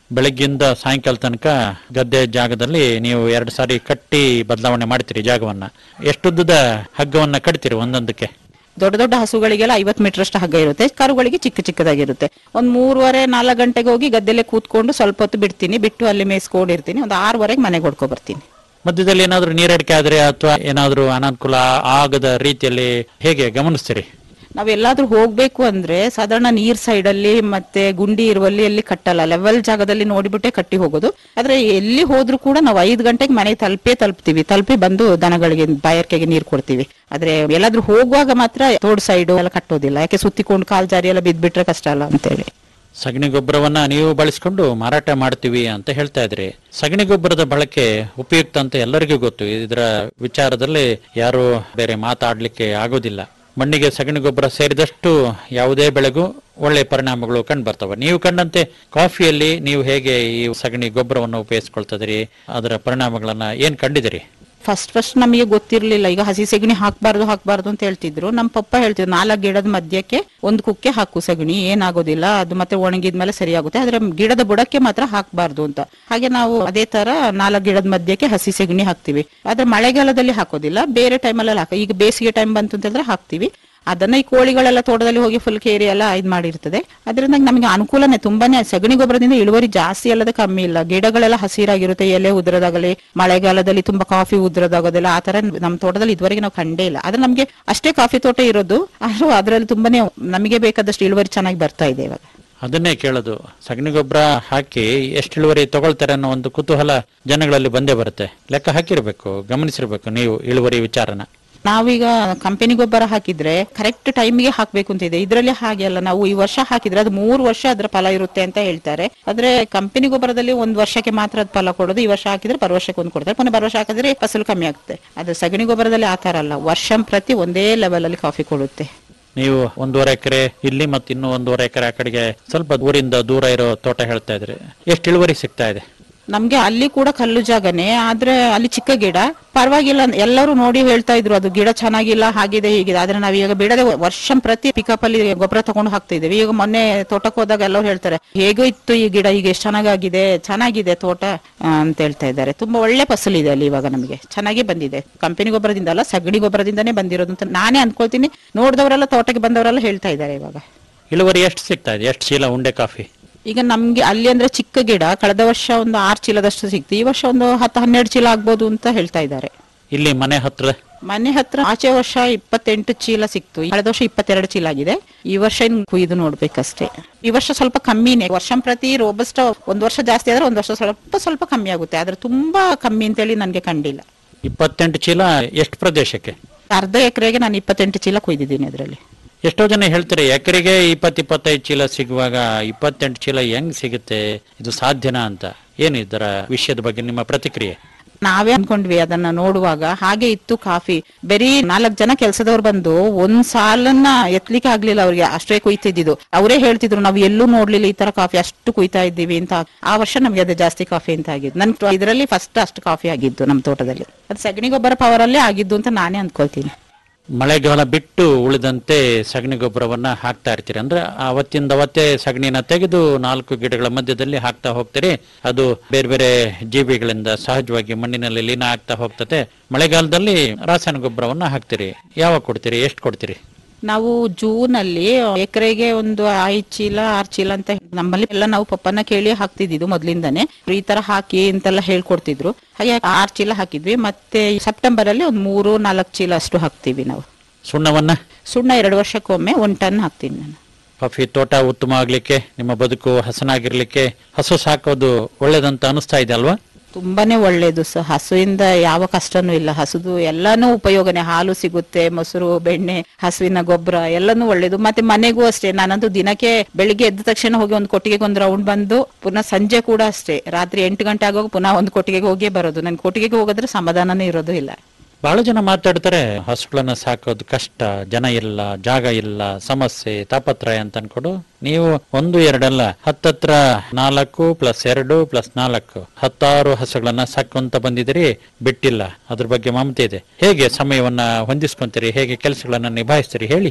ಬೆಳಗ್ಗಿಂದ ಸಾಯಂಕಾಲ ತನಕ ಗದ್ದೆ ಜಾಗದಲ್ಲಿ ನೀವು ಎರಡು ಸಾರಿ ಕಟ್ಟಿ ಬದಲಾವಣೆ ಮಾಡ್ತೀರಿ ಜಾಗವನ್ನ ಎಷ್ಟುದ್ದದ ಹಗ್ಗವನ್ನ ಕಟ್ತೀರಿ ಒಂದೊಂದಕ್ಕೆ ದೊಡ್ಡ ದೊಡ್ಡ ಹಸುಗಳಿಗೆಲ್ಲ ಐವತ್ ಮೀಟರ್ ಅಷ್ಟು ಹಗ್ಗ ಇರುತ್ತೆ ಕರುಗಳಿಗೆ ಚಿಕ್ಕ ಚಿಕ್ಕದಾಗಿರುತ್ತೆ ಒಂದ್ ಮೂರುವರೆ ನಾಲ್ಕು ಗಂಟೆಗೆ ಹೋಗಿ ಗದ್ದೆಲೆ ಕೂತ್ಕೊಂಡು ಸ್ವಲ್ಪ ಹೊತ್ತು ಬಿಡ್ತೀನಿ ಬಿಟ್ಟು ಅಲ್ಲಿ ಮೇಯಿಸ್ಕೊಂಡಿರ್ತೀನಿ ಒಂದು ಆರೂವರೆಗೆ ಮನೆಗೆ ಹೊಡ್ಕೊ ಬರ್ತೀನಿ ಮಧ್ಯದಲ್ಲಿ ಏನಾದ್ರೂ ನೀರಡಿಕೆ ಆದ್ರೆ ಅಥವಾ ಏನಾದ್ರೂ ಅನಾನುಕೂಲ ಆಗದ ರೀತಿಯಲ್ಲಿ ಹೇಗೆ ಗಮನಿಸ್ತೀರಿ ನಾವೆಲ್ಲಾದ್ರೂ ಹೋಗ್ಬೇಕು ಅಂದ್ರೆ ಸಾಧಾರಣ ನೀರ್ ಸೈಡ್ ಅಲ್ಲಿ ಮತ್ತೆ ಗುಂಡಿ ಇರುವಲ್ಲಿ ಎಲ್ಲಿ ಕಟ್ಟಲ್ಲ ಲೆವೆಲ್ ಜಾಗದಲ್ಲಿ ನೋಡಿಬಿಟ್ಟೆ ಕಟ್ಟಿ ಹೋಗೋದು ಆದ್ರೆ ಎಲ್ಲಿ ಹೋದ್ರೂ ಕೂಡ ನಾವು ಐದು ಗಂಟೆಗೆ ಮನೆ ತಲುಪೇ ತಲುಪ್ತೀವಿ ತಲುಪಿ ಬಂದು ದನಗಳಿಗೆ ಬಾಯರ್ಕೆಗೆ ನೀರ್ ಕೊಡ್ತೀವಿ ಆದ್ರೆ ಎಲ್ಲಾದ್ರೂ ಹೋಗುವಾಗ ಮಾತ್ರ ತೋಡ್ ಸೈಡ್ ಎಲ್ಲ ಕಟ್ಟೋದಿಲ್ಲ ಯಾಕೆ ಸುತ್ತಿಕೊಂಡು ಕಾಲ್ ಜಾರಿ ಎಲ್ಲ ಬಿದ್ಬಿಟ್ರೆ ಕಷ್ಟ ಅಲ್ಲ ಅಂತೇಳಿ ಸಗಣಿ ಗೊಬ್ಬರವನ್ನ ನೀವು ಬಳಸಿಕೊಂಡು ಮಾರಾಟ ಮಾಡ್ತೀವಿ ಅಂತ ಹೇಳ್ತಾ ಇದ್ರಿ ಸಗಣಿ ಗೊಬ್ಬರದ ಬಳಕೆ ಉಪಯುಕ್ತ ಅಂತ ಎಲ್ಲರಿಗೂ ಗೊತ್ತು ಇದರ ವಿಚಾರದಲ್ಲಿ ಯಾರು ಬೇರೆ ಮಾತಾಡ್ಲಿಕ್ಕೆ ಆಗೋದಿಲ್ಲ ಮಣ್ಣಿಗೆ ಸಗಣಿ ಗೊಬ್ಬರ ಸೇರಿದಷ್ಟು ಯಾವುದೇ ಬೆಳೆಗೂ ಒಳ್ಳೆಯ ಪರಿಣಾಮಗಳು ಕಂಡು ಬರ್ತವೆ ನೀವು ಕಂಡಂತೆ ಕಾಫಿಯಲ್ಲಿ ನೀವು ಹೇಗೆ ಈ ಸಗಣಿ ಗೊಬ್ಬರವನ್ನು ಉಪಯೋಗಿಸ್ಕೊಳ್ತಿದ್ರಿ ಅದರ ಪರಿಣಾಮಗಳನ್ನ ಏನ್ ಕಂಡಿದಿರಿ ಫಸ್ಟ್ ಫಸ್ಟ್ ನಮಗೆ ಗೊತ್ತಿರ್ಲಿಲ್ಲ ಈಗ ಹಸಿ ಸಗಣಿ ಹಾಕ್ಬಾರ್ದು ಹಾಕ್ಬಾರ್ದು ಅಂತ ಹೇಳ್ತಿದ್ರು ನಮ್ಮ ಪಪ್ಪ ಹೇಳ್ತಿದ್ರು ನಾಲ್ಕು ಗಿಡದ ಮಧ್ಯಕ್ಕೆ ಒಂದು ಕುಕ್ಕೆ ಹಾಕು ಸಗಣಿ ಏನಾಗೋದಿಲ್ಲ ಅದು ಮತ್ತೆ ಒಣಗಿದ್ಮೇಲೆ ಸರಿಯಾಗುತ್ತೆ ಆದ್ರೆ ಗಿಡದ ಬುಡಕ್ಕೆ ಮಾತ್ರ ಹಾಕ್ಬಾರ್ದು ಅಂತ ಹಾಗೆ ನಾವು ಅದೇ ತರ ನಾಲ್ಕು ಗಿಡದ ಮಧ್ಯಕ್ಕೆ ಹಸಿ ಸಗಣಿ ಹಾಕ್ತಿವಿ ಆದ್ರೆ ಮಳೆಗಾಲದಲ್ಲಿ ಹಾಕೋದಿಲ್ಲ ಬೇರೆ ಟೈಮಲ್ಲಿ ಹಾಕ ಈಗ ಬೇಸಿಗೆ ಟೈಮ್ ಬಂತು ಅಂತಂದ್ರೆ ಹಾಕ್ತಿವಿ ಅದನ್ನ ಈ ಕೋಳಿಗಳೆಲ್ಲ ತೋಟದಲ್ಲಿ ಹೋಗಿ ಫುಲ್ ಕೇರಿ ಎಲ್ಲ ಇದ್ ಮಾಡಿರ್ತದೆ ಅದರಿಂದ ನಮಗೆ ಅನುಕೂಲನೇ ತುಂಬಾನೇ ಸಗಣಿ ಗೊಬ್ಬರದಿಂದ ಇಳುವರಿ ಜಾಸ್ತಿ ಅಲ್ಲದೆ ಕಮ್ಮಿ ಇಲ್ಲ ಗಿಡಗಳೆಲ್ಲ ಹಸಿರಾಗಿರುತ್ತೆ ಎಲೆ ಉದುರೋದಾಗಲಿ ಮಳೆಗಾಲದಲ್ಲಿ ತುಂಬಾ ಕಾಫಿ ಉದುರೋದಾಗೋದಿಲ್ಲ ಆ ತರ ನಮ್ಮ ತೋಟದಲ್ಲಿ ಇದುವರೆಗೆ ನಾವು ಕಂಡೇ ಇಲ್ಲ ಆದ್ರೆ ನಮ್ಗೆ ಅಷ್ಟೇ ಕಾಫಿ ತೋಟ ಇರೋದು ಆದ್ರೂ ಅದ್ರಲ್ಲಿ ತುಂಬಾನೇ ನಮಗೆ ಬೇಕಾದಷ್ಟು ಇಳುವರಿ ಚೆನ್ನಾಗಿ ಬರ್ತಾ ಇದೆ ಇವಾಗ ಅದನ್ನೇ ಕೇಳೋದು ಸಗಣಿ ಗೊಬ್ಬರ ಹಾಕಿ ಎಷ್ಟು ಇಳುವರಿ ತಗೊಳ್ತಾರೆ ಅನ್ನೋ ಒಂದು ಕುತೂಹಲ ಜನಗಳಲ್ಲಿ ಬಂದೇ ಬರುತ್ತೆ ಲೆಕ್ಕ ಹಾಕಿರ್ಬೇಕು ಗಮನಿಸಿರ್ಬೇಕು ನೀವು ಇಳುವರಿ ವಿಚಾರನ ನಾವೀಗ ಕಂಪನಿ ಗೊಬ್ಬರ ಹಾಕಿದ್ರೆ ಕರೆಕ್ಟ್ ಟೈಮಿಗೆ ಹಾಕ್ಬೇಕು ಅಂತ ಇದೆ ಇದರಲ್ಲಿ ಹಾಗೆ ಅಲ್ಲ ನಾವು ಈ ವರ್ಷ ಹಾಕಿದ್ರೆ ಅದು ಮೂರು ವರ್ಷ ಅದರ ಫಲ ಇರುತ್ತೆ ಅಂತ ಹೇಳ್ತಾರೆ ಆದ್ರೆ ಕಂಪನಿ ಗೊಬ್ಬರದಲ್ಲಿ ಒಂದ್ ವರ್ಷಕ್ಕೆ ಮಾತ್ರ ಅದು ಫಲ ಕೊಡೋದು ಈ ವರ್ಷ ಹಾಕಿದ್ರೆ ಬರ ವರ್ಷಕ್ಕೆ ಒಂದು ಕೊಡ್ತಾರೆ ಪುನಃ ಬರ ವರ್ಷ ಹಾಕಿದ್ರೆ ಫಸಲು ಕಮ್ಮಿ ಆಗುತ್ತೆ ಅದು ಸಗಣಿ ಗೊಬ್ಬರದಲ್ಲಿ ಆ ತರ ಅಲ್ಲ ವರ್ಷ ಪ್ರತಿ ಒಂದೇ ಲೆವೆಲ್ ಅಲ್ಲಿ ಕಾಫಿ ಕೊಡುತ್ತೆ ನೀವು ಒಂದೂವರೆ ಎಕರೆ ಇಲ್ಲಿ ಮತ್ತು ಇನ್ನೂ ಒಂದೂವರೆ ಎಕರೆ ಆ ಕಡೆಗೆ ಸ್ವಲ್ಪ ಊರಿಂದ ದೂರ ಇರೋ ತೋಟ ಹೇಳ್ತಾ ಇದ್ರಿ ಎಷ್ಟು ಇಳುವರಿ ಸಿಗ್ತಾ ಇದೆ ನಮ್ಗೆ ಅಲ್ಲಿ ಕೂಡ ಕಲ್ಲು ಜಾಗನೇ ಆದ್ರೆ ಅಲ್ಲಿ ಚಿಕ್ಕ ಗಿಡ ಪರವಾಗಿಲ್ಲ ಎಲ್ಲರೂ ನೋಡಿ ಹೇಳ್ತಾ ಇದ್ರು ಅದು ಗಿಡ ಚೆನ್ನಾಗಿಲ್ಲ ಹಾಗಿದೆ ಹೀಗಿದೆ ಆದ್ರೆ ನಾವೀಗ ಬಿಡದೆ ವರ್ಷ ಪ್ರತಿ ಪಿಕಪ್ ಅಲ್ಲಿ ಗೊಬ್ಬರ ತಗೊಂಡು ಹಾಕ್ತಾ ಇದೀವಿ ಈಗ ಮೊನ್ನೆ ತೋಟಕ್ಕೆ ಹೋದಾಗ ಎಲ್ಲರೂ ಹೇಳ್ತಾರೆ ಹೇಗೋ ಇತ್ತು ಈ ಗಿಡ ಈಗ ಎಷ್ಟು ಚೆನ್ನಾಗಾಗಿದೆ ಚೆನ್ನಾಗಿದೆ ತೋಟ ಆ, ಅಂತ ಹೇಳ್ತಾ ಇದ್ದಾರೆ ತುಂಬಾ ಒಳ್ಳೆ ಫಸಲಿದೆ ಅಲ್ಲಿ ಇವಾಗ ನಮಗೆ ಚೆನ್ನಾಗಿ ಬಂದಿದೆ ಕಂಪನಿ ಗೊಬ್ಬರದಿಂದ ಅಲ್ಲ ಸಗಣಿ ಗೊಬ್ಬರದಿಂದನೇ ಬಂದಿರೋದು ಅಂತ ನಾನೇ ಅನ್ಕೊಳ್ತೀನಿ ನೋಡಿದವರೆಲ್ಲ ತೋಟಕ್ಕೆ ಬಂದವರೆಲ್ಲ ಹೇಳ್ತಾ ಇದ್ದಾರೆ ಇವಾಗ ಇಳುವರಿ ಎಷ್ಟು ಸಿಗ್ತಾ ಇದೆ ಎಷ್ಟು ಚೀಲ ಉಂಡೆ ಕಾಫಿ ಈಗ ನಮ್ಗೆ ಅಲ್ಲಿ ಅಂದ್ರೆ ಚಿಕ್ಕ ಗಿಡ ಕಳೆದ ವರ್ಷ ಒಂದು ಆರು ಚೀಲದಷ್ಟು ಸಿಕ್ತು ಈ ವರ್ಷ ಒಂದು ಹತ್ತು ಹನ್ನೆರಡು ಚೀಲ ಆಗ್ಬೋದು ಅಂತ ಹೇಳ್ತಾ ಇದ್ದಾರೆ ಇಲ್ಲಿ ಮನೆ ಹತ್ರ ಮನೆ ಹತ್ರ ಆಚೆ ವರ್ಷ ಇಪ್ಪತ್ತೆಂಟು ಚೀಲ ಸಿಕ್ತು ಕಳೆದ ವರ್ಷ ಇಪ್ಪತ್ತೆರಡು ಚೀಲ ಆಗಿದೆ ಈ ವರ್ಷ ಇನ್ ಕುಯ್ದು ನೋಡ್ಬೇಕಷ್ಟೇ ಈ ವರ್ಷ ಸ್ವಲ್ಪ ಕಮ್ಮಿನೇ ವರ್ಷ ಪ್ರತಿ ರೋಬಸ್ಟ್ ಒಂದ್ ವರ್ಷ ಜಾಸ್ತಿ ಆದ್ರೆ ಒಂದ್ ವರ್ಷ ಸ್ವಲ್ಪ ಸ್ವಲ್ಪ ಕಮ್ಮಿ ಆಗುತ್ತೆ ಆದ್ರೆ ತುಂಬಾ ಕಮ್ಮಿ ಅಂತೇಳಿ ನನ್ಗೆ ಕಂಡಿಲ್ಲ ಇಪ್ಪತ್ತೆಂಟು ಚೀಲ ಎಷ್ಟು ಪ್ರದೇಶಕ್ಕೆ ಅರ್ಧ ಎಕರೆಗೆ ನಾನು ಇಪ್ಪತ್ತೆಂಟು ಚೀಲ ಕೊಯ್ದಿದ್ದೀನಿ ಅದರಲ್ಲಿ ಎಷ್ಟೋ ಜನ ಹೇಳ್ತಾರೆ ಎಕರೆಗೆ ಇಪ್ಪತ್ ಇಪ್ಪತ್ತೈದು ಚೀಲ ಸಿಗುವಾಗ ಇಪ್ಪತ್ತೆಂಟು ಚೀಲ ಹೆಂಗ್ ಸಿಗುತ್ತೆ ಇದು ಸಾಧ್ಯನಾ ಅಂತ ಏನು ಇದರ ವಿಷಯದ ಬಗ್ಗೆ ನಿಮ್ಮ ಪ್ರತಿಕ್ರಿಯೆ ನಾವೇ ಅನ್ಕೊಂಡ್ವಿ ಅದನ್ನ ನೋಡುವಾಗ ಹಾಗೆ ಇತ್ತು ಕಾಫಿ ಬರೀ ನಾಲ್ಕು ಜನ ಕೆಲಸದವ್ರು ಬಂದು ಒಂದ್ ಸಾಲನ್ನ ಎತ್ಲಿಕ್ಕೆ ಆಗ್ಲಿಲ್ಲ ಅವ್ರಿಗೆ ಅಷ್ಟೇ ಕುಯ್ತಿದ್ದು ಅವರೇ ಹೇಳ್ತಿದ್ರು ನಾವು ಎಲ್ಲೂ ನೋಡ್ಲಿಲ್ಲ ಈ ತರ ಕಾಫಿ ಅಷ್ಟು ಕುಯ್ತಾ ಇದ್ದೀವಿ ಅಂತ ಆ ವರ್ಷ ನಮ್ಗೆ ಅದೇ ಜಾಸ್ತಿ ಕಾಫಿ ಅಂತ ಆಗಿದ್ದು ನನ್ ಇದರಲ್ಲಿ ಫಸ್ಟ್ ಅಷ್ಟು ಕಾಫಿ ಆಗಿದ್ದು ನಮ್ಮ ತೋಟದಲ್ಲಿ ಅದು ಸಗಣಿ ಗೊಬ್ಬರ ಪವರ್ ಅಲ್ಲೇ ಆಗಿದ್ದು ಅಂತ ನಾನೇ ಅನ್ಕೊಳ್ತೀನಿ ಮಳೆಗಾಲ ಬಿಟ್ಟು ಉಳಿದಂತೆ ಸಗಣಿ ಗೊಬ್ಬರವನ್ನ ಹಾಕ್ತಾ ಇರ್ತೀರಿ ಅಂದ್ರೆ ಅವತ್ತಿಂದ ಅವತ್ತೇ ಸಗಣಿನ ತೆಗೆದು ನಾಲ್ಕು ಗಿಡಗಳ ಮಧ್ಯದಲ್ಲಿ ಹಾಕ್ತಾ ಹೋಗ್ತೀರಿ ಅದು ಬೇರೆ ಬೇರೆ ಜೀವಿಗಳಿಂದ ಸಹಜವಾಗಿ ಮಣ್ಣಿನಲ್ಲಿ ಲೀನ ಆಗ್ತಾ ಹೋಗ್ತದೆ ಮಳೆಗಾಲದಲ್ಲಿ ರಾಸಾಯನಿಕ ಗೊಬ್ಬರವನ್ನ ಹಾಕ್ತೀರಿ ಯಾವಾಗ ಕೊಡ್ತೀರಿ ಎಷ್ಟು ಕೊಡ್ತೀರಿ ನಾವು ಜೂನ್ ಅಲ್ಲಿ ಎಕರೆಗೆ ಒಂದು ಐದ್ ಚೀಲ ಆರ್ ಚೀಲ ಅಂತ ನಮ್ಮಲ್ಲಿ ಎಲ್ಲ ನಾವು ಪಪ್ಪನ ಕೇಳಿ ಹಾಕ್ತಿದ್ದು ಮೊದ್ಲಿಂದಾನೆ ಈ ತರ ಹಾಕಿ ಅಂತೆಲ್ಲ ಹೇಳ್ಕೊಡ್ತಿದ್ರು ಹಾಗೆ ಆರ್ ಚೀಲ ಹಾಕಿದ್ವಿ ಮತ್ತೆ ಸೆಪ್ಟೆಂಬರ್ ಅಲ್ಲಿ ಒಂದ್ ಮೂರು ನಾಲ್ಕು ಚೀಲ ಅಷ್ಟು ಹಾಕ್ತಿವಿ ನಾವು ಸುಣ್ಣವನ್ನ ಸುಣ್ಣ ಎರಡು ವರ್ಷಕ್ಕೊಮ್ಮೆ ಒಂದ್ ಟನ್ ಹಾಕ್ತೀನಿ ನಾನು ಕಾಫಿ ತೋಟ ಉತ್ತಮ ಆಗ್ಲಿಕ್ಕೆ ನಿಮ್ಮ ಬದುಕು ಹಸನಾಗಿರ್ಲಿಕ್ಕೆ ಹಸು ಸಾಕೋದು ಒಳ್ಳೇದಂತ ಅನಿಸ್ತಾ ಇದೆ ಅಲ್ವಾ ತುಂಬಾನೇ ಒಳ್ಳೇದು ಸ ಹಸುವಿಂದ ಯಾವ ಕಷ್ಟನೂ ಇಲ್ಲ ಹಸುದು ಎಲ್ಲಾನು ಉಪಯೋಗನೆ ಹಾಲು ಸಿಗುತ್ತೆ ಮೊಸರು ಬೆಣ್ಣೆ ಹಸುವಿನ ಗೊಬ್ಬರ ಎಲ್ಲಾನು ಒಳ್ಳೇದು ಮತ್ತೆ ಮನೆಗೂ ಅಷ್ಟೇ ನಾನಂತೂ ದಿನಕ್ಕೆ ಬೆಳಿಗ್ಗೆ ಎದ್ದ ತಕ್ಷಣ ಹೋಗಿ ಒಂದು ಕೊಟ್ಟಿಗೆಗೆ ಒಂದು ರೌಂಡ್ ಬಂದು ಪುನಃ ಸಂಜೆ ಕೂಡ ಅಷ್ಟೇ ರಾತ್ರಿ ಎಂಟು ಗಂಟೆ ಆಗೋಗ ಪುನಃ ಒಂದು ಕೊಟ್ಟಿಗೆಗೆ ಹೋಗಿಯೇ ಬರೋದು ನನ್ ಕೊಟ್ಟಿಗೆಗೆ ಹೋಗಿದ್ರೆ ಸಮಾಧಾನನೇ ಇರೋದು ಇಲ್ಲ ಬಹಳ ಜನ ಮಾತಾಡ್ತಾರೆ ಹಸುಗಳನ್ನ ಸಾಕೋದು ಕಷ್ಟ ಜನ ಇಲ್ಲ ಜಾಗ ಇಲ್ಲ ಸಮಸ್ಯೆ ತಾಪತ್ರಯ ಅಂತ ಅನ್ಕೊಡು ನೀವು ಒಂದು ಎರಡಲ್ಲ ಹತ್ತತ್ರ ನಾಲ್ಕು ಪ್ಲಸ್ ಎರಡು ಪ್ಲಸ್ ನಾಲ್ಕು ಹತ್ತಾರು ಹಸುಗಳನ್ನ ಸಾಕೊಂತ ಬಂದಿದ್ದೀರಿ ಬಿಟ್ಟಿಲ್ಲ ಅದ್ರ ಬಗ್ಗೆ ಮಮತೆ ಇದೆ ಹೇಗೆ ಸಮಯವನ್ನ ಹೊಂದಿಸ್ಕೊಂತೀರಿ ಹೇಗೆ ಕೆಲಸಗಳನ್ನ ನಿಭಾಯಿಸ್ತೀರಿ ಹೇಳಿ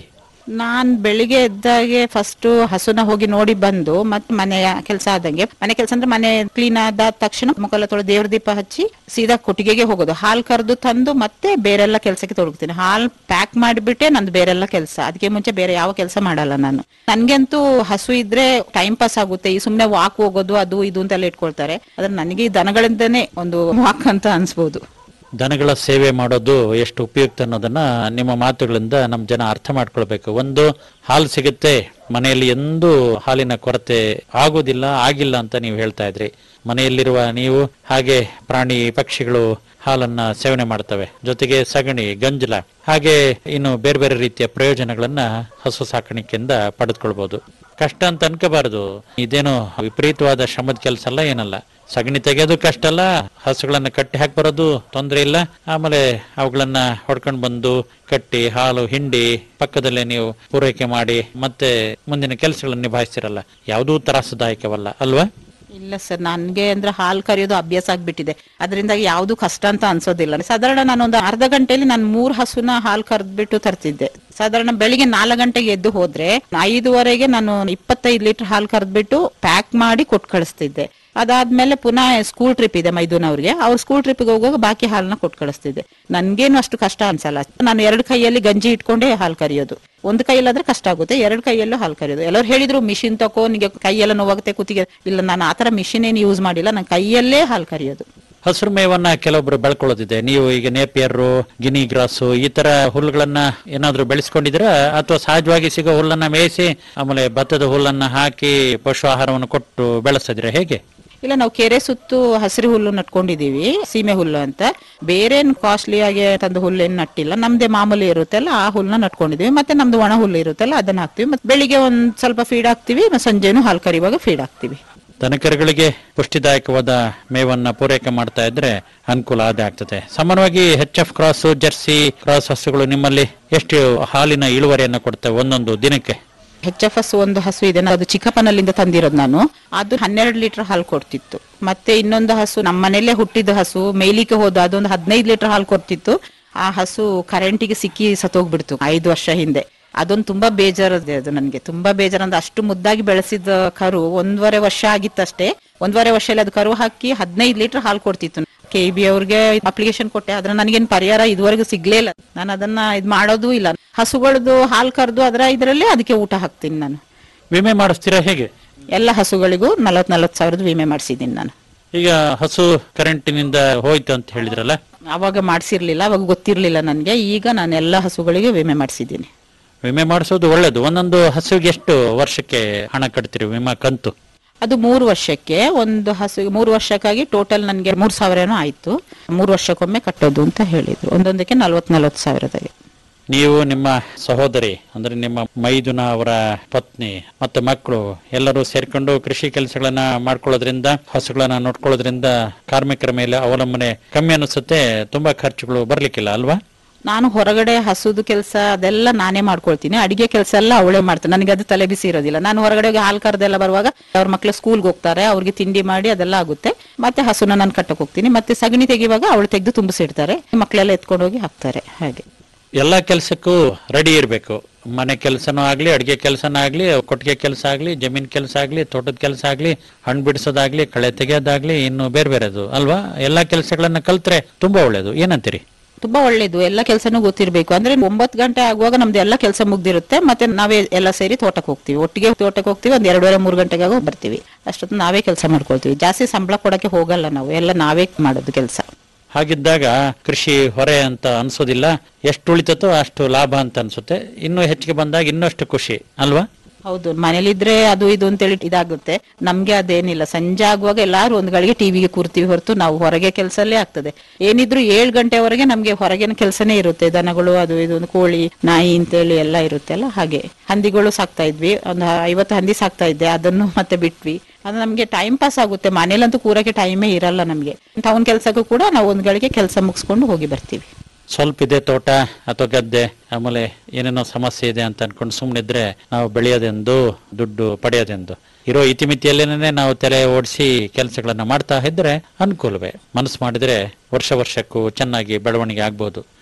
ನಾನ್ ಬೆಳಿಗ್ಗೆ ಎದ್ದಾಗೆ ಫಸ್ಟ್ ಹಸುನ ಹೋಗಿ ನೋಡಿ ಬಂದು ಮತ್ ಮನೆಯ ಕೆಲಸ ಆದಂಗೆ ಮನೆ ಕೆಲಸ ಅಂದ್ರೆ ಮನೆ ಕ್ಲೀನ್ ಆದ ತಕ್ಷಣ ಮುಖಲ ತೊಳೆದು ದೇವ್ರ ದೀಪ ಹಚ್ಚಿ ಸೀದಾ ಕೊಟ್ಟಿಗೆಗೆ ಹೋಗೋದು ಹಾಲ್ ಕರೆದು ತಂದು ಮತ್ತೆ ಬೇರೆಲ್ಲ ಕೆಲಸಕ್ಕೆ ತೊಡಗ್ತೀನಿ ಹಾಲ್ ಪ್ಯಾಕ್ ಮಾಡಿಬಿಟ್ಟೆ ನಂದು ಬೇರೆಲ್ಲ ಕೆಲಸ ಅದಕ್ಕೆ ಮುಂಚೆ ಬೇರೆ ಯಾವ ಕೆಲಸ ಮಾಡಲ್ಲ ನಾನು ನನ್ಗಂತೂ ಹಸು ಇದ್ರೆ ಟೈಮ್ ಪಾಸ್ ಆಗುತ್ತೆ ಈ ಸುಮ್ನೆ ವಾಕ್ ಹೋಗೋದು ಅದು ಇದು ಅಂತೆಲ್ಲ ಇಟ್ಕೊಳ್ತಾರೆ ಅದ್ರ ನನಗೆ ಈ ದನಗಳಿಂದನೇ ಒಂದು ವಾಕ್ ಅಂತ ಅನ್ಸ್ಬೋದು ದನಗಳ ಸೇವೆ ಮಾಡೋದು ಎಷ್ಟು ಉಪಯುಕ್ತ ಅನ್ನೋದನ್ನ ನಿಮ್ಮ ಮಾತುಗಳಿಂದ ನಮ್ಮ ಜನ ಅರ್ಥ ಮಾಡ್ಕೊಳ್ಬೇಕು ಒಂದು ಹಾಲು ಸಿಗುತ್ತೆ ಮನೆಯಲ್ಲಿ ಎಂದೂ ಹಾಲಿನ ಕೊರತೆ ಆಗೋದಿಲ್ಲ ಆಗಿಲ್ಲ ಅಂತ ನೀವು ಹೇಳ್ತಾ ಇದ್ರಿ ಮನೆಯಲ್ಲಿರುವ ನೀವು ಹಾಗೆ ಪ್ರಾಣಿ ಪಕ್ಷಿಗಳು ಹಾಲನ್ನ ಸೇವನೆ ಮಾಡ್ತವೆ ಜೊತೆಗೆ ಸಗಣಿ ಗಂಜಲ ಹಾಗೆ ಇನ್ನು ಬೇರೆ ಬೇರೆ ರೀತಿಯ ಪ್ರಯೋಜನಗಳನ್ನ ಹಸು ಸಾಕಾಣಿಕೆಯಿಂದ ಪಡೆದುಕೊಳ್ಬಹುದು ಕಷ್ಟ ಅಂತ ಅನ್ಕೋಬಾರದು ಇದೇನೋ ವಿಪರೀತವಾದ ಶ್ರಮದ ಕೆಲಸ ಅಲ್ಲ ಏನಲ್ಲ ಸಗಣಿ ತೆಗೆಯೋದು ಕಷ್ಟ ಅಲ್ಲ ಹಸುಗಳನ್ನ ಕಟ್ಟಿ ಹಾಕಿ ಬರೋದು ತೊಂದರೆ ಇಲ್ಲ ಆಮೇಲೆ ಅವುಗಳನ್ನ ಹೊಡ್ಕೊಂಡು ಬಂದು ಕಟ್ಟಿ ಹಾಲು ಹಿಂಡಿ ಪಕ್ಕದಲ್ಲೇ ನೀವು ಪೂರೈಕೆ ಮಾಡಿ ಮತ್ತೆ ಮುಂದಿನ ಕೆಲಸಗಳನ್ನು ನಿಭಾಯಿಸ್ತಿರಲ್ಲ ಯಾವುದೂ ತ್ರಾಸದಾಯಕವಲ್ಲ ಅಲ್ವಾ ಇಲ್ಲ ಸರ್ ನನ್ಗೆ ಅಂದ್ರೆ ಹಾಲ್ ಕರೆಯೋದು ಅಭ್ಯಾಸ ಆಗ್ಬಿಟ್ಟಿದೆ ಅದರಿಂದ ಯಾವ್ದು ಕಷ್ಟ ಅಂತ ಅನ್ಸೋದಿಲ್ಲ ಸಾಧಾರಣ ನಾನು ಒಂದು ಅರ್ಧ ಗಂಟೆಯಲ್ಲಿ ನಾನು ಮೂರ್ ಹಸುನ ಹಾಲ್ ಕರೆದ್ಬಿಟ್ಟು ತರ್ತಿದ್ದೆ ಸಾಧಾರಣ ಬೆಳಿಗ್ಗೆ ನಾಲ್ಕು ಗಂಟೆಗೆ ಎದ್ದು ಹೋದ್ರೆ ಐದುವರೆಗೆ ನಾನು ಇಪ್ಪತ್ತೈದು ಲೀಟರ್ ಹಾಲ್ ಕರೆದ್ಬಿಟ್ಟು ಪ್ಯಾಕ್ ಮಾಡಿ ಕೊಟ್ಟು ಕಳಿಸ್ತಿದ್ದೆ ಅದಾದ್ಮೇಲೆ ಪುನಃ ಸ್ಕೂಲ್ ಟ್ರಿಪ್ ಇದೆ ಮೈದೂನವ್ರಿಗೆ ಅವ್ರ ಸ್ಕೂಲ್ ಟ್ರಿಪ್ಗೆ ಹೋಗುವಾಗ ಬಾಕಿ ಹಾಲನ್ನ ಕೊಟ್ಟು ಕಳಿಸ್ತಿದ್ದೆ ನನ್ಗೇನು ಅಷ್ಟು ಕಷ್ಟ ಅನ್ಸಲ್ಲ ನಾನು ಎರಡು ಕೈಯಲ್ಲಿ ಗಂಜಿ ಇಟ್ಕೊಂಡೇ ಹಾಲು ಕರಿಯೋದು ಒಂದು ಕೈಯಲ್ಲಾದ್ರೆ ಕಷ್ಟ ಆಗುತ್ತೆ ಎರಡು ಕೈಯಲ್ಲೂ ಹಾಲು ಕರಿಯೋದು ಎಲ್ಲರೂ ಹೇಳಿದ್ರು ಮಿಷಿನ್ ತಕೋ ನಿಮಗೆ ಕೈಯೆಲ್ಲ ನೋವಾಗುತ್ತೆ ಕುತ್ತಿಗೆ ಇಲ್ಲ ನಾನು ಆತರ ಮಿಷಿನ್ ಏನು ಯೂಸ್ ಮಾಡಿಲ್ಲ ನಾನು ಕೈಯಲ್ಲೇ ಹಾಲು ಕರಿಯೋದು ಹಸಿರು ಮೇವನ್ನ ಕೆಲವೊಬ್ರು ಬೆಳ್ಕೊಳ್ಳೋದಿದೆ ನೀವು ಈಗ ನೇಪಿಯರು ಗಿನಿ ಗ್ರಾಸು ಈ ತರ ಹುಲ್ಲುಗಳನ್ನ ಏನಾದ್ರೂ ಬೆಳೆಸ್ಕೊಂಡಿದ್ದೀರಾ ಅಥವಾ ಸಹಜವಾಗಿ ಸಿಗೋ ಹುಲ್ಲನ್ನ ಮೇಯಿಸಿ ಆಮೇಲೆ ಭತ್ತದ ಹುಲ್ಲನ್ನ ಹಾಕಿ ಪಶು ಆಹಾರವನ್ನು ಕೊಟ್ಟು ಬೆಳೆಸಿದ್ರೆ ಹೇಗೆ ಇಲ್ಲ ನಾವು ಕೆರೆ ಸುತ್ತು ಹಸಿರು ಹುಲ್ಲು ನಟ್ಕೊಂಡಿದೀವಿ ಸೀಮೆ ಹುಲ್ಲು ಅಂತ ಬೇರೆ ಕಾಸ್ಟ್ಲಿ ಆಗಿ ತಂದು ಹುಲ್ಲು ಏನ್ ನಟ್ಟಿಲ್ಲ ನಮ್ದೇ ಮಾಮೂಲಿ ಇರುತ್ತಲ್ಲ ಆ ಹುಲ್ಲನ್ನ ನಟ್ಕೊಂಡಿದೀವಿ ಮತ್ತೆ ನಮ್ದು ಒಣ ಹುಲ್ಲು ಇರುತ್ತಲ್ಲ ಅದನ್ನ ಹಾಕ್ತಿವಿ ಮತ್ತೆ ಬೆಳಿಗ್ಗೆ ಒಂದ್ ಸ್ವಲ್ಪ ಫೀಡ್ ಹಾಕ್ತಿವಿ ಮತ್ತೆ ಸಂಜೆನೂ ಹಾಲು ಕರಿಯುವಾಗ ಫೀಡ್ ಹಾಕ್ತಿವಿ ದನಕರುಗಳಿಗೆ ಪುಷ್ಟಿದಾಯಕವಾದ ಮೇವನ್ನ ಪೂರೈಕೆ ಮಾಡ್ತಾ ಇದ್ರೆ ಅನುಕೂಲ ಅದೇ ಆಗ್ತದೆ ಸಾಮಾನ್ಯವಾಗಿ H F cross Jersey cross ಹಸುಗಳು ನಿಮ್ಮಲ್ಲಿ ಎಷ್ಟು ಹಾಲಿನ ಇಳುವರಿಯನ್ನ ಕೊಡ್ತವೆ ಒಂದೊಂದು ದಿನಕ್ಕೆ ಹೆಚ್ ಎಫ್ ಎಸ್ ಒಂದು ಹಸು ಇದೆ ಅದು ಚಿಕ್ಕಪ್ಪನಲ್ಲಿಂದ ತಂದಿರೋದು ನಾನು ಅದು ಹನ್ನೆರಡು ಲೀಟರ್ ಹಾಲು ಕೊಡ್ತಿತ್ತು ಮತ್ತೆ ಇನ್ನೊಂದು ಹಸು ನಮ್ಮ ಮನೇಲೆ ಹುಟ್ಟಿದ ಹಸು ಮೇಲಿಕ್ಕೆ ಹೋದ ಅದೊಂದು ಹದಿನೈದು ಲೀಟರ್ ಹಾಲು ಕೊಡ್ತಿತ್ತು ಆ ಹಸು ಕರೆಂಟಿಗೆ ಸಿಕ್ಕಿ ಸತ್ತೋಗ್ಬಿಡ್ತು ಐದು ವರ್ಷ ಹಿಂದೆ ಅದೊಂದು ತುಂಬಾ ಬೇಜಾರದೆ ಅದು ನನಗೆ ತುಂಬಾ ಬೇಜಾರಂದ್ರೆ ಅಷ್ಟು ಮುದ್ದಾಗಿ ಬೆಳೆಸಿದ ಕರು ಒಂದೂವರೆ ವರ್ಷ ಆಗಿತ್ತಷ್ಟೇ ಒಂದೂವರೆ ವರ್ಷದಲ್ಲಿ ಅದು ಕರು ಹಾಕಿ ಹದಿನೈದು ಲೀಟರ್ ಹಾಲು ಕೊಡ್ತಿತ್ತು ಕೆ ಬಿ ಅವ್ರಿಗೆ ಅಪ್ಲಿಕೇಶನ್ ಕೊಟ್ಟೆ ಆದ್ರೆ ನನಗೇನು ಪರಿಹಾರ ಇದುವರೆಗೂ ಸಿಗ್ಲೇ ಇಲ್ಲ ನಾನು ಅದನ್ನ ಇದ್ ಮಾಡೋದು ಇಲ್ಲ ಹಸುಗಳದ್ದು ಹಾಲು ಕರೆದು ಅದರ ಇದರಲ್ಲಿ ಅದಕ್ಕೆ ಊಟ ಹಾಕ್ತೀನಿ ನಾನು ವಿಮೆ ಮಾಡಿಸ್ತೀರಾ ಹೇಗೆ ಎಲ್ಲ ಹಸುಗಳಿಗೂ ನಲವತ್ ನಲವತ್ ಸಾವಿರದ ವಿಮೆ ಮಾಡಿಸಿದ್ದೀನಿ ನಾನು ಈಗ ಹಸು ಕರೆಂಟಿನಿಂದ ಹೋಯ್ತು ಅಂತ ಹೇಳಿದ್ರಲ್ಲ ಅವಾಗ ಮಾಡಿಸಿರ್ಲಿಲ್ಲ ಅವಾಗ ಗೊತ್ತಿರ್ಲಿಲ್ಲ ನನಗೆ ಈಗ ನಾನು ಎಲ್ಲ ಹಸುಗಳಿಗೆ ವಿಮೆ ಮಾಡಿಸಿದ್ದೀನಿ ವಿಮೆ ಮಾಡಿಸೋದು ಒಳ್ಳೇದು ಒಂದೊಂದು ಹಸುವಿಗೆ ಎಷ್ಟು ವರ್ಷಕ್ಕೆ ಹಣ ಕಟ್ತೀರಿ ವಿಮಾ ಕಂತು ಅದು ಮೂರು ವರ್ಷಕ್ಕೆ ಒಂದು ಹಸು ಮೂರು ವರ್ಷಕ್ಕಾಗಿ ಟೋಟಲ್ ನನಗೆ ಮೂರ್ ಸಾವಿರನೂ ಆಯ್ತು ಮೂರು ವರ್ಷಕ್ಕೊಮ್ಮೆ ಕಟ್ಟೋದು ಅಂತ ಹೇಳಿದ್ರು ಒಂದೊಂದಕ್ಕೆ ನಲ್ವತ್ ನಲ್ವತ್ತು ಸಾವಿರದಲ್ಲಿ ನೀವು ನಿಮ್ಮ ಸಹೋದರಿ ಅಂದ್ರೆ ನಿಮ್ಮ ಮೈದುನ ಅವರ ಪತ್ನಿ ಮತ್ತೆ ಮಕ್ಕಳು ಎಲ್ಲರೂ ಸೇರ್ಕೊಂಡು ಕೃಷಿ ಕೆಲಸಗಳನ್ನ ಮಾಡ್ಕೊಳ್ಳೋದ್ರಿಂದ ಹಸುಗಳನ್ನ ನೋಡ್ಕೊಳ್ಳೋದ್ರಿಂದ ಕಾರ್ಮಿಕರ ಮೇಲೆ ಅವಲಂಬನೆ ಕಮ್ಮಿ ಅನಿಸುತ್ತೆ ತುಂಬಾ ಖರ್ಚುಗಳು ಬರ್ಲಿಕ್ಕಿಲ್ಲ ಅಲ್ವಾ ನಾನು ಹೊರಗಡೆ ಹಸುದು ಕೆಲಸ ಅದೆಲ್ಲ ನಾನೇ ಮಾಡ್ಕೊಳ್ತೀನಿ ಅಡಿಗೆ ಕೆಲಸ ಎಲ್ಲ ಅವಳೇ ಮಾಡ್ತಾನೆ ನನಗೆ ಅದು ತಲೆ ಬಿಸಿ ಇರೋದಿಲ್ಲ ನಾನು ಹೊರಗಡೆ ಹೋಗಿ ಹಾಲು ಕರೆದೆಲ್ಲ ಬರುವಾಗ ಅವ್ರ ಮಕ್ಳು ಸ್ಕೂಲ್ಗೆ ಹೋಗ್ತಾರೆ ಅವ್ರಿಗೆ ತಿಂಡಿ ಮಾಡಿ ಅದೆಲ್ಲ ಆಗುತ್ತೆ ಮತ್ತೆ ಹಸುನ ನಾನು ಕಟ್ಟಕ್ ಹೋಗ್ತೀನಿ ಮತ್ತೆ ಸಗಣಿ ತೆಗಿವಾಗ ಅವಳು ತೆಗೆದು ತುಂಬಿಸಿಡ್ತಾರೆ ಮಕ್ಕಳೆಲ್ಲ ಎತ್ಕೊಂಡು ಹೋಗಿ ಹಾಕ್ತಾರೆ ಹಾಗೆ ಎಲ್ಲಾ ಕೆಲಸಕ್ಕೂ ರೆಡಿ ಇರಬೇಕು ಮನೆ ಕೆಲಸನೂ ಆಗ್ಲಿ ಅಡಿಗೆ ಕೆಲಸನೂ ಆಗ್ಲಿ ಕೊಟ್ಟಿಗೆ ಕೆಲಸ ಆಗ್ಲಿ ಜಮೀನ್ ಕೆಲಸ ಆಗ್ಲಿ ತೋಟದ ಕೆಲಸ ಆಗ್ಲಿ ಹಣ್ಣು ಬಿಡಿಸೋದಾಗ್ಲಿ ಕಳೆ ತೆಗೆಯೋದಾಗ್ಲಿ ಇನ್ನು ಬೇರೆ ಬೇರೆದು ಅಲ್ವಾ ಎಲ್ಲಾ ಕೆಲಸಗಳನ್ನ ಕಲ್ತ್ರೆ ತುಂಬಾ ಒಳ್ಳೇದು ಏನಂತೀರಿ ತುಂಬಾ ಒಳ್ಳೇದು ಎಲ್ಲ ಕೆಲಸನೂ ಗೊತ್ತಿರ್ಬೇಕು ಅಂದ್ರೆ ಒಂಬತ್ತು ಗಂಟೆ ಆಗುವಾಗ ನಮ್ದು ಎಲ್ಲ ಕೆಲಸ ಮುಗ್ದಿರುತ್ತೆ ಮತ್ತೆ ನಾವೇ ಎಲ್ಲ ಸೇರಿ ತೋಟಕ್ಕೆ ಹೋಗ್ತೀವಿ ಒಟ್ಟಿಗೆ ತೋಟಕ್ಕೆ ಹೋಗ್ತೀವಿ ಒಂದ್ ಎರಡೂವರೆ ಮೂರು ಗಂಟೆಗಾಗ ಬರ್ತೀವಿ ಅಷ್ಟೊತ್ತು ನಾವೇ ಕೆಲಸ ಮಾಡ್ಕೊಳ್ತೀವಿ ಜಾಸ್ತಿ ಸಂಬಳ ಕೊಡಕ್ಕೆ ಹೋಗಲ್ಲ ನಾವು ಎಲ್ಲ ನಾವೇ ಮಾಡೋದು ಕೆಲಸ ಹಾಗಿದ್ದಾಗ ಕೃಷಿ ಹೊರೆ ಅಂತ ಅನ್ಸೋದಿಲ್ಲ ಎಷ್ಟು ಉಳಿತತೋ ಅಷ್ಟು ಲಾಭ ಅಂತ ಅನ್ಸುತ್ತೆ ಇನ್ನೂ ಹೆಚ್ಚಿಗೆ ಬಂದಾಗ ಇನ್ನಷ್ಟು ಖುಷಿ ಅಲ್ವಾ ಹೌದು ಮನೇಲಿದ್ರೆ ಅದು ಇದು ಅಂತೇಳಿ ಇದಾಗುತ್ತೆ ನಮ್ಗೆ ಅದೇನಿಲ್ಲ ಸಂಜೆ ಆಗುವಾಗ ಎಲ್ಲಾರು ಒಂದ್ ಗಳಿಗೆ ಟಿವಿಗೆ ಕೂರ್ತೀವಿ ಹೊರತು ನಾವು ಹೊರಗೆ ಕೆಲಸಲ್ಲೇ ಆಗ್ತದೆ ಏನಿದ್ರು ಏಳು ಗಂಟೆವರೆಗೆ ನಮ್ಗೆ ಹೊರಗಿನ ಕೆಲಸನೇ ಇರುತ್ತೆ ದನಗಳು ಅದು ಇದು ಒಂದು ಕೋಳಿ ನಾಯಿ ಅಂತೇಳಿ ಎಲ್ಲ ಇರುತ್ತೆ ಅಲ್ಲ ಹಾಗೆ ಹಂದಿಗಳು ಸಾಕ್ತಾ ಇದ್ವಿ ಒಂದು ಐವತ್ತು ಹಂದಿ ಸಾಕ್ತಾ ಇದ್ದೆ ಅದನ್ನು ಮತ್ತೆ ಬಿಟ್ವಿ ಅದು ನಮ್ಗೆ ಟೈಮ್ ಪಾಸ್ ಆಗುತ್ತೆ ಮನೇಲಂತೂ ಕೂರಕ್ಕೆ ಟೈಮೇ ಇರಲ್ಲ ನಮ್ಗೆ ಟೌನ್ ಕೆಲಸಕ್ಕೂ ಕೂಡ ನಾವು ಒಂದ್ ಗಳಿಗೆ ಕೆಲಸ ಮುಗಿಸ್ಕೊಂಡು ಹೋಗಿ ಬರ್ತೀವಿ ಸ್ವಲ್ಪ ಇದೆ ತೋಟ ಅಥವಾ ಗದ್ದೆ ಆಮೇಲೆ ಏನೇನೋ ಸಮಸ್ಯೆ ಇದೆ ಅಂತ ಅನ್ಕೊಂಡು ಸುಮ್ಮನಿದ್ರೆ ನಾವು ಬೆಳೆಯೋದೆಂದು ದುಡ್ಡು ಪಡೆಯೋದೆಂದು ಇರೋ ಇತಿಮಿತಿಯಲ್ಲೇನೆ ನಾವು ತಲೆ ಓಡಿಸಿ ಕೆಲಸಗಳನ್ನ ಮಾಡ್ತಾ ಇದ್ರೆ ಅನುಕೂಲವೇ ಮನಸ್ಸು ಮಾಡಿದ್ರೆ ವರ್ಷ ವರ್ಷಕ್ಕೂ ಚೆನ್ನಾಗಿ ಬೆಳವಣಿಗೆ ಆಗ್ಬೋದು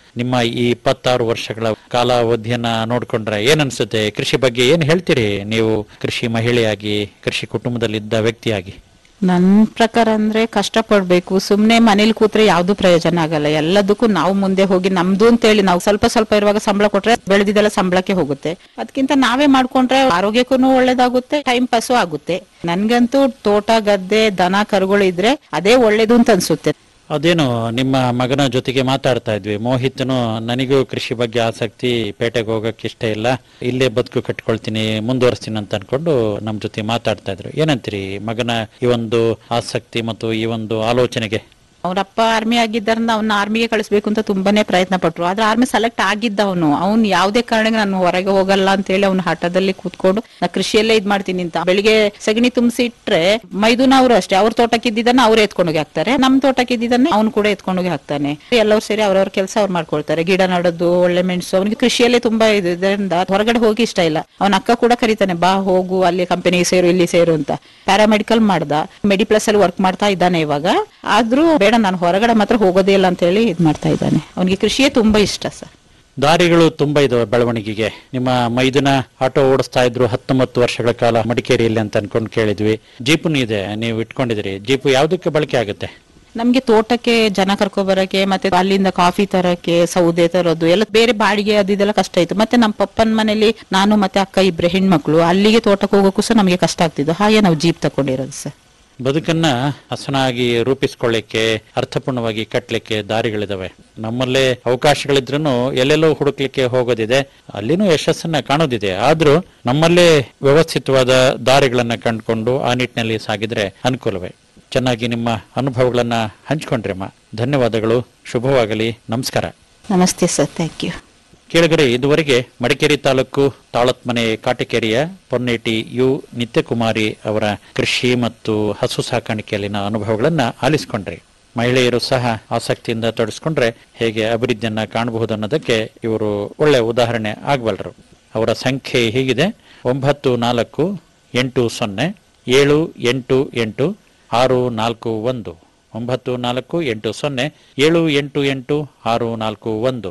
ನಿಮ್ಮ ಈ ಇಪ್ಪತ್ತಾರು ವರ್ಷಗಳ ಕಾಲಾವಧಿಯನ್ನ ನೋಡ್ಕೊಂಡ್ರೆ ಏನ್ ಅನ್ಸುತ್ತೆ ಕೃಷಿ ಬಗ್ಗೆ ಏನ್ ಹೇಳ್ತೀರಿ ನೀವು ಕೃಷಿ ಮಹಿಳೆಯಾಗಿ ಕೃಷಿ ಕುಟುಂಬದಲ್ಲಿದ್ದ ವ್ಯಕ್ತಿಯಾಗಿ ನನ್ ಪ್ರಕಾರ ಅಂದ್ರೆ ಕಷ್ಟ ಪಡ್ಬೇಕು ಸುಮ್ನೆ ಮನೇಲಿ ಕೂತ್ರೆ ಯಾವ್ದು ಪ್ರಯೋಜನ ಆಗಲ್ಲ ಎಲ್ಲದಕ್ಕೂ ನಾವು ಮುಂದೆ ಹೋಗಿ ನಮ್ದು ಅಂತೇಳಿ ನಾವು ಸ್ವಲ್ಪ ಸ್ವಲ್ಪ ಇರುವಾಗ ಸಂಬಳ ಕೊಟ್ರೆ ಬೆಳೆದಿದ್ದೆಲ್ಲ ಸಂಬಳಕ್ಕೆ ಹೋಗುತ್ತೆ ಅದಕ್ಕಿಂತ ನಾವೇ ಮಾಡ್ಕೊಂಡ್ರೆ ಆರೋಗ್ಯಕ್ಕೂ ಒಳ್ಳೇದಾಗುತ್ತೆ ಟೈಮ್ ಪಾಸು ಆಗುತ್ತೆ ನನ್ಗಂತೂ ತೋಟ ಗದ್ದೆ ದನ ಕರುಗಳು ಇದ್ರೆ ಅದೇ ಒಳ್ಳೇದು ಅಂತ ಅನ್ಸುತ್ತೆ ಅದೇನು ನಿಮ್ಮ ಮಗನ ಜೊತೆಗೆ ಮಾತಾಡ್ತಾ ಇದ್ವಿ ಮೋಹಿತ್ನು ನನಗೂ ಕೃಷಿ ಬಗ್ಗೆ ಆಸಕ್ತಿ ಪೇಟೆಗೆ ಹೋಗಕ್ಕೆ ಇಷ್ಟ ಇಲ್ಲ ಇಲ್ಲೇ ಬದುಕು ಕಟ್ಕೊಳ್ತೀನಿ ಮುಂದುವರಿಸ್ತೀನಿ ಅಂತ ಅನ್ಕೊಂಡು ನಮ್ ಜೊತೆ ಮಾತಾಡ್ತಾ ಇದ್ರು ಏನಂತೀರಿ ಮಗನ ಈ ಒಂದು ಆಸಕ್ತಿ ಮತ್ತು ಈ ಒಂದು ಆಲೋಚನೆಗೆ ಅವ್ರಪ್ಪ ಆರ್ಮಿ ಆಗಿದ್ದರಿಂದ ಅವ್ನ ಆರ್ಮಿಗೆ ಕಳಿಸ್ಬೇಕು ಅಂತ ತುಂಬಾನೇ ಪ್ರಯತ್ನ ಪಟ್ರು ಆದ್ರೆ ಆರ್ಮಿ ಸೆಲೆಕ್ಟ್ ಆಗಿದ್ದ ಅವನು ಅವ್ನು ಯಾವ್ದೇ ಕಾರಣಕ್ಕೆ ನಾನು ಹೊರಗೆ ಹೋಗಲ್ಲ ಅಂತ ಹೇಳಿ ಅವ್ನ ಹಠದಲ್ಲಿ ಕೂತ್ಕೊಂಡು ನಾ ಕೃಷಿಯಲ್ಲೇ ಇದ್ ಮಾಡ್ತೀನಿ ಅಂತ ಬೆಳಿಗ್ಗೆ ಸಗಣಿ ತುಂಬಿಸಿ ಇಟ್ರೆ ಮೈದುನ ಅವರು ಅಷ್ಟೇ ಅವ್ರ ತೋಟಕ್ಕೆ ಇದ್ದಿದ್ದನ್ನ ಅವ್ರು ಎತ್ಕೊಂಡೋಗಿ ಹಾಕ್ತಾರೆ ನಮ್ ತೋಟಕ್ಕೆ ಇದ್ದಿದ್ದನ್ನೇ ಅವ್ನು ಕೂಡ ಎತ್ಕೊಂಡೋಗಿ ಹಾಕ್ತಾನೆ ಎಲ್ಲರೂ ಸೇರಿ ಅವ್ರವ್ರ ಕೆಲಸ ಅವ್ರು ಮಾಡ್ಕೊಳ್ತಾರೆ ಗಿಡ ನಡೋದು ಒಳ್ಳೆ ಮೆಣಸು ಅವನಿಗೆ ಕೃಷಿಯಲ್ಲೇ ತುಂಬಾ ಇದು ಇದರಿಂದ ಹೊರಗಡೆ ಹೋಗಿ ಇಷ್ಟ ಇಲ್ಲ ಅವನ ಅಕ್ಕ ಕೂಡ ಕರೀತಾನೆ ಬಾ ಹೋಗು ಅಲ್ಲಿ ಕಂಪನಿಗೆ ಸೇರು ಇಲ್ಲಿ ಸೇರು ಅಂತ ಪ್ಯಾರಾಮೆಡಿಕಲ್ ಮಾಡ್ದ ಮೆಡಿಪ್ಲಸ್ ಅಲ್ಲಿ ವರ್ಕ್ ಮಾಡ್ತಾ ಇದ್ದಾನೆ ಇವಾಗ ಆದ್ರೂ ಬೇಡ ನಾನು ಹೊರಗಡೆ ಮಾತ್ರ ಹೋಗೋದೇ ಇಲ್ಲ ಅಂತ ಹೇಳಿ ಇದ್ ಮಾಡ್ತಾ ಇದ್ದಾನೆ ಅವನಿಗೆ ಕೃಷಿಯೇ ತುಂಬಾ ಇಷ್ಟ ಸರ್ ದಾರಿಗಳು ತುಂಬಾ ಇದಾವೆ ಬೆಳವಣಿಗೆಗೆ ನಿಮ್ಮ ಮೈದುನ ಆಟೋ ಓಡಿಸ್ತಾ ಇದ್ರು ಹತ್ತೊಂಬತ್ತು ವರ್ಷಗಳ ಕಾಲ ಮಡಿಕೇರಿಯಲ್ಲಿ ಅಂತ ಅನ್ಕೊಂಡು ಕೇಳಿದ್ವಿ ಜೀಪುನು ಇದೆ ನೀವು ಇಟ್ಕೊಂಡಿದ್ರಿ ಜೀಪು ಯಾವ್ದಕ್ಕೆ ಬಳಕೆ ಆಗುತ್ತೆ ನಮ್ಗೆ ತೋಟಕ್ಕೆ ಜನ ಕರ್ಕೊ ಬರಕ್ಕೆ ಮತ್ತೆ ಅಲ್ಲಿಂದ ಕಾಫಿ ತರಕ್ಕೆ ಸೌದೆ ತರೋದು ಎಲ್ಲ ಬೇರೆ ಬಾಡಿಗೆ ಅದು ಇದೆಲ್ಲ ಕಷ್ಟ ಇತ್ತು ಮತ್ತೆ ನಮ್ಮ ಪಪ್ಪನ ಮನೇಲಿ ನಾನು ಮತ್ತೆ ಅಕ್ಕ ಇಬ್ರೆ ಹೆಣ್ಮಕ್ಳು ಅಲ್ಲಿಗೆ ತೋಟಕ್ಕೆ ಹೋಗೋಕ್ಕೂ ಸಹ ನಮಗೆ ಕಷ್ಟ ಆಗ್ತಿದ್ದು ಹಾಗೆ ನಾವು ಜೀಪ್ ತಕೊಂಡಿರೋದು ಸರ್ ಬದುಕನ್ನ ಹಸನಾಗಿ ರೂಪಿಸ್ಕೊಳ್ಳಿಕ್ಕೆ ಅರ್ಥಪೂರ್ಣವಾಗಿ ಕಟ್ಲಿಕ್ಕೆ ದಾರಿಗಳಿದಾವೆ ನಮ್ಮಲ್ಲೇ ಅವಕಾಶಗಳಿದ್ರೂ ಎಲ್ಲೆಲ್ಲೋ ಹುಡುಕ್ಲಿಕ್ಕೆ ಹೋಗೋದಿದೆ ಅಲ್ಲಿನೂ ಯಶಸ್ಸನ್ನ ಕಾಣೋದಿದೆ ಆದ್ರೂ ನಮ್ಮಲ್ಲೇ ವ್ಯವಸ್ಥಿತವಾದ ದಾರಿಗಳನ್ನ ಕಂಡುಕೊಂಡು ಆ ನಿಟ್ಟಿನಲ್ಲಿ ಸಾಗಿದ್ರೆ ಅನುಕೂಲವೇ ಚೆನ್ನಾಗಿ ನಿಮ್ಮ ಅನುಭವಗಳನ್ನ ಹಂಚ್ಕೊಂಡ್ರಮ್ಮ ಧನ್ಯವಾದಗಳು ಶುಭವಾಗಲಿ ನಮಸ್ಕಾರ ನಮಸ್ತೆ ಸರ್ ಥ್ಯಾಂಕ್ ಯು ಕೇಳಿಗರೆ ಇದುವರೆಗೆ ಮಡಿಕೇರಿ ತಾಲೂಕು ತಾಳತ್ಮನೆ ಕಾಟಕೇರಿಯ ಪೊನ್ನೇಟಿ ಯು ನಿತ್ಯಕುಮಾರಿ ಅವರ ಕೃಷಿ ಮತ್ತು ಹಸು ಸಾಕಾಣಿಕೆಯಲ್ಲಿನ ಅನುಭವಗಳನ್ನ ಆಲಿಸಿಕೊಂಡ್ರಿ ಮಹಿಳೆಯರು ಸಹ ಆಸಕ್ತಿಯಿಂದ ತೊಡಸ್ಕೊಂಡ್ರೆ ಹೇಗೆ ಅಭಿವೃದ್ಧಿಯನ್ನ ಕಾಣಬಹುದು ಅನ್ನೋದಕ್ಕೆ ಇವರು ಒಳ್ಳೆ ಉದಾಹರಣೆ ಆಗಬಲ್ಲರು ಅವರ ಸಂಖ್ಯೆ ಹೀಗಿದೆ ಒಂಬತ್ತು ನಾಲ್ಕು ಎಂಟು ಸೊನ್ನೆ ಏಳು ಎಂಟು ಎಂಟು ಆರು ನಾಲ್ಕು ಒಂದು ಒಂಬತ್ತು ನಾಲ್ಕು ಎಂಟು ಸೊನ್ನೆ ಏಳು ಎಂಟು ಎಂಟು ಆರು ನಾಲ್ಕು ಒಂದು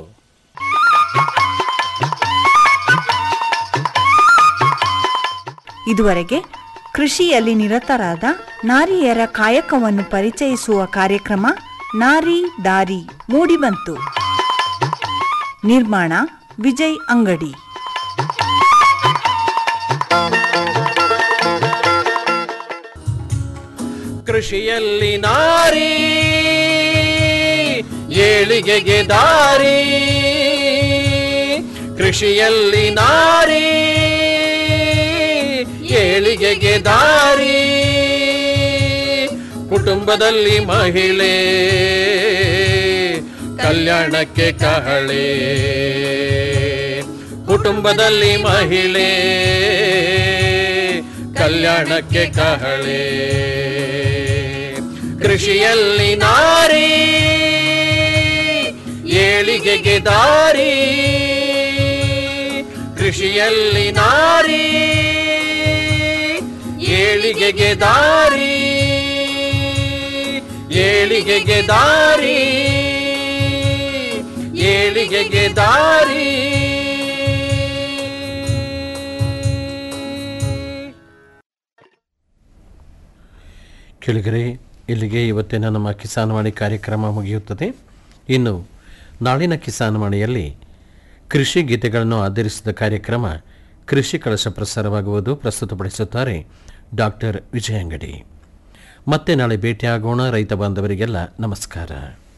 ಇದುವರೆಗೆ ಕೃಷಿಯಲ್ಲಿ ನಿರತರಾದ ನಾರಿಯರ ಕಾಯಕವನ್ನು ಪರಿಚಯಿಸುವ ಕಾರ್ಯಕ್ರಮ ನಾರಿ ದಾರಿ ಮೂಡಿಬಂತು ನಿರ್ಮಾಣ ವಿಜಯ್ ಅಂಗಡಿ ಕೃಷಿಯಲ್ಲಿ ನಾರಿ ಏಳಿಗೆಗೆ ದಾರಿ ಕೃಷಿಯಲ್ಲಿ ನಾರಿ ಏಳಿಗೆಗೆ ದಾರಿ ಕುಟುಂಬದಲ್ಲಿ ಮಹಿಳೆ ಕಲ್ಯಾಣಕ್ಕೆ ಕಹಳೆ ಕುಟುಂಬದಲ್ಲಿ ಮಹಿಳೆ ಕಲ್ಯಾಣಕ್ಕೆ ಕಹಳೆ ಕೃಷಿಯಲ್ಲಿ ನಾರಿ ಏಳಿಗೆಗೆ ದಾರಿ ಕೃಷಿಯಲ್ಲಿ ನಾರಿ ಏಳಿಗೆಗೆ ದಾರಿ ಏಳಿಗೆಗೆ ದಾರಿ ಏಳಿಗೆಗೆ ದಾರಿ ಕೆಳಗರೆ ಇಲ್ಲಿಗೆ ಇವತ್ತಿನ ನಮ್ಮ ಕಿಸಾನ್ವಾಣಿ ಕಾರ್ಯಕ್ರಮ ಮುಗಿಯುತ್ತದೆ ಇನ್ನು ನಾಳಿನ ಕಿಸಾನ್ವಾಣಿಯಲ್ಲಿ ಕೃಷಿ ಗೀತೆಗಳನ್ನು ಆಧರಿಸಿದ ಕಾರ್ಯಕ್ರಮ ಕೃಷಿ ಕಳಶ ಪ್ರಸಾರವಾಗುವುದು ಪ್ರಸ್ತುತಪಡಿಸುತ್ತಾರೆ ಡಾಕ್ಟರ್ ವಿಜಯಂಗಡಿ ಮತ್ತೆ ನಾಳೆ ಭೇಟಿಯಾಗೋಣ ರೈತ ಬಾಂಧವರಿಗೆಲ್ಲ ನಮಸ್ಕಾರ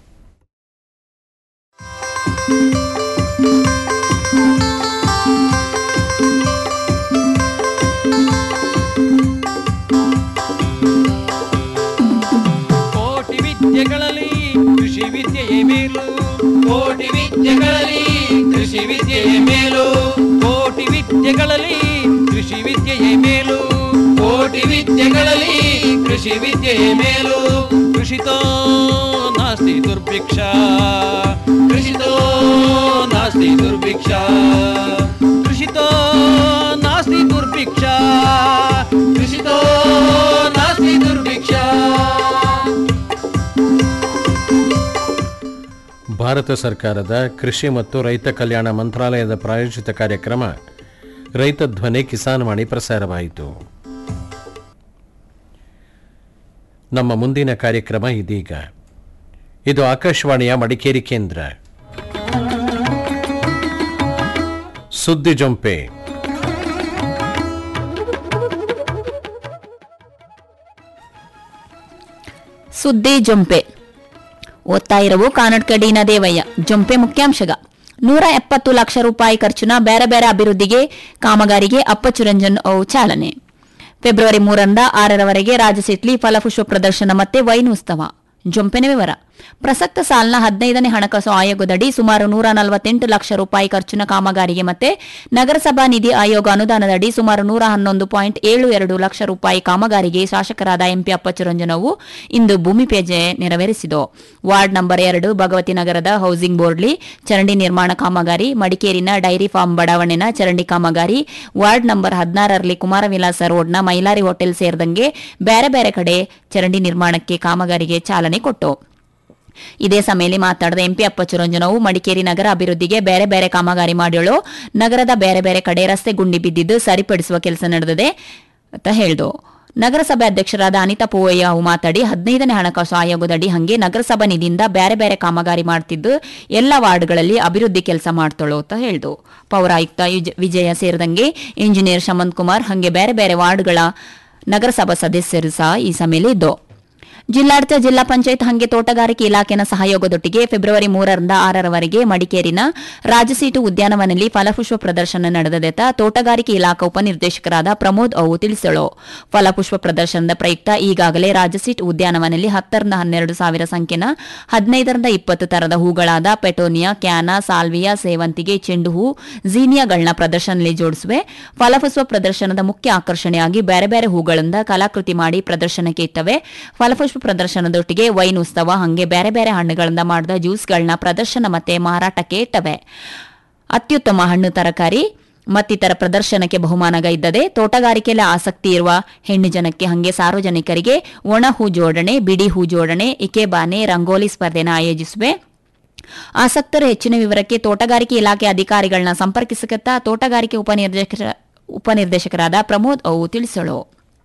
ಕೋಟಿ ವಿದ್ಯೆಗಳಲ್ಲಿ ಕೃಷಿ ವಿದ್ಯೆಯೇ ಮೇಲು ಕೋಟಿ ವಿದ್ಯೆಗಳಲ್ಲಿ ಕೃಷಿ ವಿದ್ಯೆಯೇ ಮೇಲು ಕೋಟಿ ವಿದ್ಯೆಗಳಲ್ಲಿ ಕೃಷಿ ವಿದ್ಯೆಯೇ ಮೇಲು ಕೋಟಿ ವಿದ್ಯೆಗಳಲ್ಲಿ ಕೃಷಿ ವಿದ್ಯೆಯೇ ಮೇಲು ಕೃಷಿತೋ ನಾಸ್ತಿ ದುರ್ಭಿಕ್ಷ ಕೃಷಿತೋ ನಾಸ್ತಿ ದುರ್ಭಿಕ್ಷ ಕೃಷಿತೋ ನಾಸ್ತಿ ದುರ್ಭಿಕ್ಷ ಕೃಷಿತೋ ನಾಸ್ತಿ ದುರ್ಭಿಕ್ಷ ಭಾರತ ಸರ್ಕಾರದ ಕೃಷಿ ಮತ್ತು ರೈತ ಕಲ್ಯಾಣ ಮಂತ್ರಾಲಯದ ಪ್ರಾಯೋಜಿತ ಕಾರ್ಯಕ್ರಮ ರೈತ ಧ್ವನಿ ಕಿಸಾನ್ ವಾಣಿ ಪ್ರಸಾರವಾಯಿತು ನಮ್ಮ ಮುಂದಿನ ಕಾರ್ಯಕ್ರಮ ಇದೀಗ ಇದು ಆಕಾಶವಾಣಿಯ ಮಡಿಕೇರಿ ಕೇಂದ್ರ ಸುದ್ದಿ ಜೊಂಪೆ ಸುದ್ದಿ ಜೊಂಪೆ ಓದ್ತಾ ಇರವು ಕಾನಡ್ಕಡಿನ ದೇವಯ್ಯ ಜೊಂಪೆ ಮುಖ್ಯಾಂಶಗ ನೂರ ಎಪ್ಪತ್ತು ಲಕ್ಷ ರೂಪಾಯಿ ಖರ್ಚಿನ ಬೇರೆ ಬೇರೆ ಅಭಿವೃದ್ಧಿಗೆ ಕಾಮಗಾರಿಗೆ ಅಪ್ಪಚ್ಚು ರಂಜನ್ ಅವು ಚಾಲನೆ ಫೆಬ್ರವರಿ ಮೂರರಿಂದ ಆರರವರೆಗೆ ರಾಜಸಿಟ್ಲಿ ಫಲಪುಷ್ಪ ಪ್ರದರ್ಶನ ಮತ್ತೆ ವೈನ್ ಉತ್ಸವ ಜೊಂಪೆನ ವಿವರ ಪ್ರಸಕ್ತ ಸಾಲಿನ ಹದಿನೈದನೇ ಹಣಕಾಸು ಆಯೋಗದಡಿ ಸುಮಾರು ನೂರ ನಲವತ್ತೆಂಟು ಲಕ್ಷ ರೂಪಾಯಿ ಖರ್ಚಿನ ಕಾಮಗಾರಿಗೆ ಮತ್ತೆ ನಗರಸಭಾ ನಿಧಿ ಆಯೋಗ ಅನುದಾನದಡಿ ಸುಮಾರು ನೂರ ಹನ್ನೊಂದು ಪಾಯಿಂಟ್ ಏಳು ಎರಡು ಲಕ್ಷ ರೂಪಾಯಿ ಕಾಮಗಾರಿಗೆ ಶಾಸಕರಾದ ಎಂಪಿ ಅಪ್ಪಚ್ಚುರಂಜನವು ಇಂದು ಭೂಮಿ ಪೂಜೆ ನೆರವೇರಿಸಿತು ವಾರ್ಡ್ ನಂಬರ್ ಎರಡು ಭಗವತಿ ನಗರದ ಹೌಸಿಂಗ್ ಬೋರ್ಡ್ಲಿ ಚರಂಡಿ ನಿರ್ಮಾಣ ಕಾಮಗಾರಿ ಮಡಿಕೇರಿನ ಡೈರಿ ಫಾರ್ಮ್ ಬಡಾವಣೆನ ಚರಂಡಿ ಕಾಮಗಾರಿ ವಾರ್ಡ್ ನಂಬರ್ ಹದಿನಾರರಲ್ಲಿ ಕುಮಾರವಿಲಾಸ ರೋಡ್ನ ಮೈಲಾರಿ ಹೋಟೆಲ್ ಸೇರಿದಂಗೆ ಬೇರೆ ಬೇರೆ ಕಡೆ ಚರಂಡಿ ನಿರ್ಮಾಣಕ್ಕೆ ಕಾಮಗಾರಿಗೆ ಚಾಲನೆ ಕೊಟ್ಟು ಇದೇ ಸಮಯದಲ್ಲಿ ಮಾತಾಡಿದ ಎಂಪಿ ಅಪ್ಪಚುರಂಜನವು ಮಡಿಕೇರಿ ನಗರ ಅಭಿವೃದ್ಧಿಗೆ ಬೇರೆ ಬೇರೆ ಕಾಮಗಾರಿ ಮಾಡ್ಯಳು ನಗರದ ಬೇರೆ ಬೇರೆ ಕಡೆ ರಸ್ತೆ ಗುಂಡಿ ಬಿದ್ದಿದ್ದು ಸರಿಪಡಿಸುವ ಕೆಲಸ ನಡೆದಿದೆ ಅಂತ ಹೇಳ್ದು ನಗರಸಭೆ ಅಧ್ಯಕ್ಷರಾದ ಅನಿತಾ ಪೂವಯ್ಯ ಅವು ಮಾತಾಡಿ ಹದಿನೈದನೇ ಹಣಕಾಸು ಆಯೋಗದಡಿ ಹಂಗೆ ನಗರಸಭಾ ನಿಧಿಯಿಂದ ಬೇರೆ ಬೇರೆ ಕಾಮಗಾರಿ ಮಾಡ್ತಿದ್ದು ಎಲ್ಲ ವಾರ್ಡ್ಗಳಲ್ಲಿ ಅಭಿವೃದ್ಧಿ ಕೆಲಸ ಮಾಡ್ತಳು ಅಂತ ಹೇಳ್ದು ಪೌರಾಯುಕ್ತ ಯುಜ- ವಿಜಯ ಸೇರಿದಂಗೆ ಇಂಜಿನಿಯರ್ ಶಮಂತ್ ಕುಮಾರ್ ಹಂಗೆ ಬೇರೆ ಬೇರೆ ವಾರ್ಡ್ಗಳ ನಗರಸಭಾ ಸದಸ್ಯರು ಸಹ ಈ ಸಮಯದಲ್ಲಿ ಇದ್ದು ಜಿಲ್ಲಾಡಳಿತ ಜಿಲ್ಲಾ ಪಂಚಾಯತ್ ಹಂಗೆ ತೋಟಗಾರಿಕೆ ಇಲಾಖೆನ ಸಹಯೋಗದೊಟ್ಟಿಗೆ ಫೆಬ್ರವರಿ ಮೂರರಿಂದ ಆರರವರೆಗೆ ಮಡಿಕೇರಿನ ರಾಜಸೀಟು ಉದ್ಯಾನವನದಲ್ಲಿ ಫಲಪುಷ್ಪ ಪ್ರದರ್ಶನ ನಡೆದದೆತ ತೋಟಗಾರಿಕೆ ಇಲಾಖಾ ಉಪನಿರ್ದೇಶಕರಾದ ಪ್ರಮೋದ್ ಅವು ತಿಳಿಸಳು ಫಲಪುಷ್ಪ ಪ್ರದರ್ಶನದ ಪ್ರಯುಕ್ತ ಈಗಾಗಲೇ ರಾಜಸೀಟ್ ಉದ್ಯಾನವನದಲ್ಲಿ ಹತ್ತರಿಂದ ಹನ್ನೆರಡು ಸಾವಿರ ಸಂಖ್ಯೆನ ಹದಿನೈದರಿಂದ ಇಪ್ಪತ್ತು ತರದ ಹೂಗಳಾದ ಪೆಟೋನಿಯಾ ಕ್ಯಾನ ಸಾಲ್ವಿಯಾ ಸೇವಂತಿಗೆ ಚೆಂಡು ಹೂ ಝೀನಿಯಾಗಳನ್ನ ಪ್ರದರ್ಶನದಲ್ಲಿ ಜೋಡಿಸುವೆ ಫಲಪುಷ್ಪ ಪ್ರದರ್ಶನದ ಮುಖ್ಯ ಆಕರ್ಷಣೆಯಾಗಿ ಬೇರೆ ಬೇರೆ ಹೂಗಳಿಂದ ಕಲಾಕೃತಿ ಮಾಡಿ ಪ್ರದರ್ಶನಕ್ಕೆ ಇಟ್ಟವೆ ಫಲಪುಷ್ಪ ಪ್ರದರ್ಶನದೊಟ್ಟಿಗೆ ವೈನ್ ಉತ್ಸವ ಹಂಗೆ ಬೇರೆ ಬೇರೆ ಹಣ್ಣುಗಳಿಂದ ಮಾಡಿದ ಜ್ಯೂಸ್ಗಳನ್ನ ಪ್ರದರ್ಶನ ಮತ್ತೆ ಮಾರಾಟಕ್ಕೆ ಇಟ್ಟವೆ ಅತ್ಯುತ್ತಮ ಹಣ್ಣು ತರಕಾರಿ ಮತ್ತಿತರ ಪ್ರದರ್ಶನಕ್ಕೆ ಬಹುಮಾನಗ ಇದ್ದದೆ ತೋಟಗಾರಿಕೆಯಲ್ಲಿ ಆಸಕ್ತಿ ಇರುವ ಹೆಣ್ಣು ಜನಕ್ಕೆ ಹಂಗೆ ಸಾರ್ವಜನಿಕರಿಗೆ ಒಣ ಹೂ ಜೋಡಣೆ ಬಿಡಿ ಹೂ ಜೋಡಣೆ ಇಕೆಬಾನೆ ರಂಗೋಲಿ ಸ್ಪರ್ಧೆನ ಆಯೋಜಿಸುವೆ ಆಸಕ್ತರು ಹೆಚ್ಚಿನ ವಿವರಕ್ಕೆ ತೋಟಗಾರಿಕೆ ಇಲಾಖೆ ಅಧಿಕಾರಿಗಳನ್ನ ಸಂಪರ್ಕಿಸಕತ್ತ ತೋಟಗಾರಿಕೆ ಉಪನಿರ್ದೇಶಕ ಉಪನಿರ್ದೇಶಕರಾದ ಪ್ರಮೋದ್ ಅವು ತಿಳಿಸಳು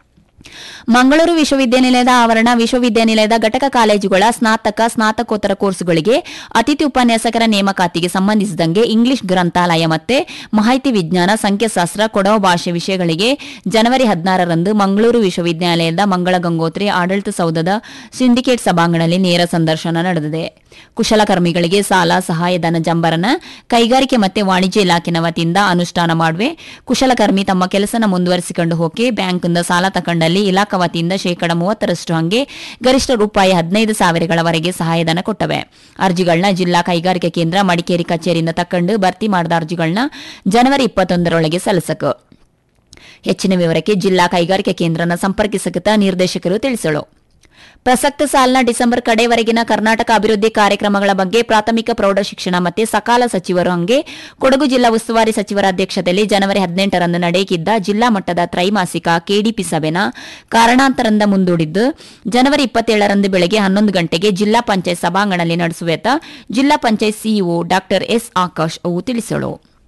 ಮಂಗಳೂರು ವಿಶ್ವವಿದ್ಯಾನಿಲಯದ ಆವರಣ ವಿಶ್ವವಿದ್ಯಾನಿಲಯದ ಘಟಕ ಕಾಲೇಜುಗಳ ಸ್ನಾತಕ ಸ್ನಾತಕೋತ್ತರ ಕೋರ್ಸುಗಳಿಗೆ ಅತಿಥಿ ಉಪನ್ಯಾಸಕರ ನೇಮಕಾತಿಗೆ ಸಂಬಂಧಿಸಿದಂಗೆ ಇಂಗ್ಲಿಷ್ ಗ್ರಂಥಾಲಯ ಮತ್ತೆ ಮಾಹಿತಿ ವಿಜ್ಞಾನ ಸಂಖ್ಯಾಶಾಸ್ತ್ರ ಕೊಡವ ಭಾಷೆ ವಿಷಯಗಳಿಗೆ ಜನವರಿ ಹದಿನಾರರಂದು ಮಂಗಳೂರು ವಿಶ್ವವಿದ್ಯಾನಿಲಯದ ಮಂಗಳ ಗಂಗೋತ್ರಿ ಆಡಳಿತ ಸೌಧದ ಸಿಂಡಿಕೇಟ್ ಸಭಾಂಗಣದಲ್ಲಿ ನೇರ ಸಂದರ್ಶನ ನಡೆದಿದೆ ಕುಶಲಕರ್ಮಿಗಳಿಗೆ ಸಾಲ ಸಹಾಯಧನ ಜಂಬರನ ಕೈಗಾರಿಕೆ ಮತ್ತೆ ವಾಣಿಜ್ಯ ಇಲಾಖೆನ ವತಿಯಿಂದ ಅನುಷ್ಠಾನ ಮಾಡುವೆ ಕುಶಲಕರ್ಮಿ ತಮ್ಮ ಕೆಲಸನ ಮುಂದುವರಿಸಿಕೊಂಡು ಹೋಗಿ ಬ್ಯಾಂಕಿಂದ ಸಾಲ ತಕೊಂಡಲ್ಲಿ ಇಲಾಖಾ ವತಿಯಿಂದ ಶೇಕಡ ಮೂವತ್ತರಷ್ಟು ಹಂಗೆ ಗರಿಷ್ಠ ರೂಪಾಯಿ ಹದಿನೈದು ಸಾವಿರಗಳವರೆಗೆ ಸಹಾಯಧನ ಕೊಟ್ಟವೆ ಅರ್ಜಿಗಳನ್ನ ಜಿಲ್ಲಾ ಕೈಗಾರಿಕೆ ಕೇಂದ್ರ ಮಡಿಕೇರಿ ಕಚೇರಿಯಿಂದ ತಕೊಂಡು ಭರ್ತಿ ಮಾಡಿದ ಅರ್ಜಿಗಳನ್ನ ಜನವರಿ ಇಪ್ಪತ್ತೊಂದರೊಳಗೆ ಸಲ್ಲಿಸಕು ಹೆಚ್ಚಿನ ವಿವರಕ್ಕೆ ಜಿಲ್ಲಾ ಕೈಗಾರಿಕೆ ಕೇಂದ್ರನ ಸಂಪರ್ಕಿಸಕತ್ತ ನಿರ್ದೇಶಕರು ತಿಳಿಸಲು ಪ್ರಸಕ್ತ ಸಾಲಿನ ಡಿಸೆಂಬರ್ ಕಡೆವರೆಗಿನ ಕರ್ನಾಟಕ ಅಭಿವೃದ್ಧಿ ಕಾರ್ಯಕ್ರಮಗಳ ಬಗ್ಗೆ ಪ್ರಾಥಮಿಕ ಪ್ರೌಢಶಿಕ್ಷಣ ಮತ್ತೆ ಸಕಾಲ ಸಚಿವರು ಹಂಗೆ ಕೊಡಗು ಜಿಲ್ಲಾ ಉಸ್ತುವಾರಿ ಸಚಿವರ ಅಧ್ಯಕ್ಷತೆಯಲ್ಲಿ ಜನವರಿ ಹದಿನೆಂಟರಂದು ನಡೆಯುತ್ತಿದ್ದ ಜಿಲ್ಲಾ ಮಟ್ಟದ ತ್ರೈಮಾಸಿಕ ಕೆಡಿಪಿ ಸಭೆನ ಕಾರಣಾಂತರದಿಂದ ಮುಂದೂಡಿದ್ದು ಜನವರಿ ಇಪ್ಪತ್ತೇಳರಂದು ಬೆಳಗ್ಗೆ ಹನ್ನೊಂದು ಗಂಟೆಗೆ ಜಿಲ್ಲಾ ಪಂಚಾಯತ್ ಸಭಾಂಗಣದಲ್ಲಿ ನಡೆಸುವೆತ ಜಿಲ್ಲಾ panchayat CEO doctor S Akash ಅವು ತಿಳಿಸಲು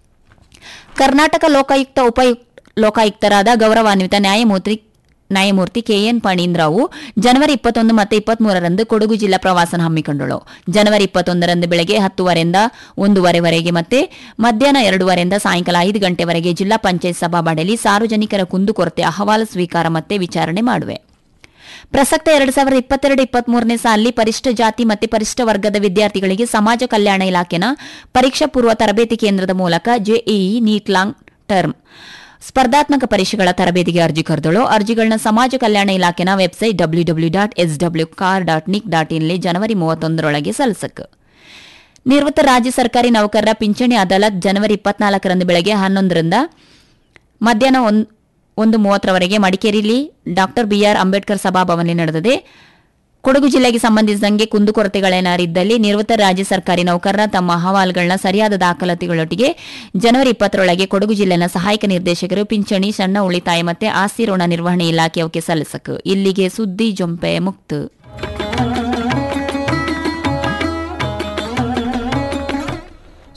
ಕರ್ನಾಟಕ ಲೋಕಾಯುಕ್ತ ಉಪಯುಕ್ತ ಲೋಕಾಯುಕ್ತರಾದ ಗೌರವಾನ್ವಿತ ನ್ಯಾಯಮೂರ್ತಿ ನ್ಯಾಯಮೂರ್ತಿ ಕೆಎನ್ ಪಣೀಂದ್ರಾವು ಜನವರಿ ಇಪ್ಪತ್ತೊಂದು ಮತ್ತು ಇಪ್ಪತ್ಮೂರರಂದು ಕೊಡಗು ಜಿಲ್ಲಾ ಪ್ರವಾಸನ ಹಮ್ಮಿಕೊಂಡಳು ಜನವರಿ ಇಪ್ಪತ್ತೊಂದರಂದು ಬೆಳಗ್ಗೆ ಹತ್ತುವರೆಯಿಂದ ಒಂದೂವರೆವರೆಗೆ ಮತ್ತೆ ಮಧ್ಯಾಹ್ನ ಎರಡೂವರೆಯಿಂದ ಸಾಯಂಕಾಲ ಐದು ಗಂಟೆವರೆಗೆ ಜಿಲ್ಲಾ ಪಂಚಾಯತ್ ಸಭಾಬಾಡಲಿ ಸಾರ್ವಜನಿಕರ ಕುಂದುಕೊರತೆ ಅಹವಾಲು ಸ್ವೀಕಾರ ಮತ್ತೆ ವಿಚಾರಣೆ ಮಾಡುವೆ ಪ್ರಸಕ್ತ ಎರಡ್ ಸಾವಿರದ ಇಪ್ಪತ್ತೆರಡು ಇಪ್ಪತ್ಮೂರನೇ ಸಾಲಿ ಪರಿಷ್ಠ ಜಾತಿ ಮತ್ತು ಪರಿಷ್ಠ ವರ್ಗದ ವಿದ್ಯಾರ್ಥಿಗಳಿಗೆ ಸಮಾಜ ಕಲ್ಯಾಣ ಇಲಾಖೆನ ಪರೀಕ್ಷಾ ಪೂರ್ವ ತರಬೇತಿ ಕೇಂದ್ರದ ಮೂಲಕ ಜೆಇಇ ನೀಟ್ ಲಾಂಗ್ ಟರ್ಮ್ ಸ್ಪರ್ಧಾತ್ಮಕ ಪರೀಕ್ಷೆಗಳ ತರಬೇತಿಗೆ ಅರ್ಜಿ ಕರೆದಳು ಅರ್ಜಿಗಳನ್ನ ಸಮಾಜ ಕಲ್ಯಾಣ ಇಲಾಖೆನ website W W dot S W kar dot nic dot ಇನ್ಲಿ ಜನವರಿ ಮೂವತ್ತೊಂದರೊಳಗೆ ಸಲ್ಲಿಸಕ್ಕೆ ನಿವೃತ್ತ ರಾಜ್ಯ ಸರ್ಕಾರಿ ನೌಕರರ ಪಿಂಚಣಿ ಅದಾಲತ್ ಜನವರಿ ಇಪ್ಪತ್ನಾಲ್ಕರಂದು ಬೆಳಗ್ಗೆ ಹನ್ನೊಂದರಿಂದ ಮಧ್ಯಾಹ್ನ ಒಂದ್- ಒಂದು ಮೂವತ್ತರವರೆಗೆ ಮಡಿಕೇರಿಯಲ್ಲಿ ಡಾಕ್ಟರ್ ಬಿಆರ್ ಅಂಬೇಡ್ಕರ್ ಸಭಾಭವನದಲ್ಲಿ ನಡೆದಿದೆ ಕೊಡಗು ಜಿಲ್ಲೆಗೆ ಸಂಬಂಧಿಸಿದಂಗೆ ಕುಂದುಕೊರತೆಗಳೇನಾರಿದ್ದಲ್ಲಿ ನಿವೃತ್ತ ರಾಜ್ಯ ಸರ್ಕಾರಿ ನೌಕರರ ತಮ್ಮ ಅಹವಾಲುಗಳನ್ನ ಸರಿಯಾದ ದಾಖಲಾತಿಗಳೊಟ್ಟಿಗೆ ಜನವರಿ ಇಪ್ಪತ್ತರೊಳಗೆ ಕೊಡಗು ಜಿಲ್ಲೆನ ಸಹಾಯಕ ನಿರ್ದೇಶಕರು ಪಿಂಚಣಿ ಸಣ್ಣ ಉಳಿತಾಯ ಮತ್ತೆ ಆಸ್ತಿ ಋಣ ನಿರ್ವಹಣೆ ಇಲಾಖೆಯವಕ್ಕೆ ಸಲ್ಲಿಸಕು ಇಲ್ಲಿಗೆ ಸುದ್ದಿ ಜೊಂಪೆ ಮುಕ್ತು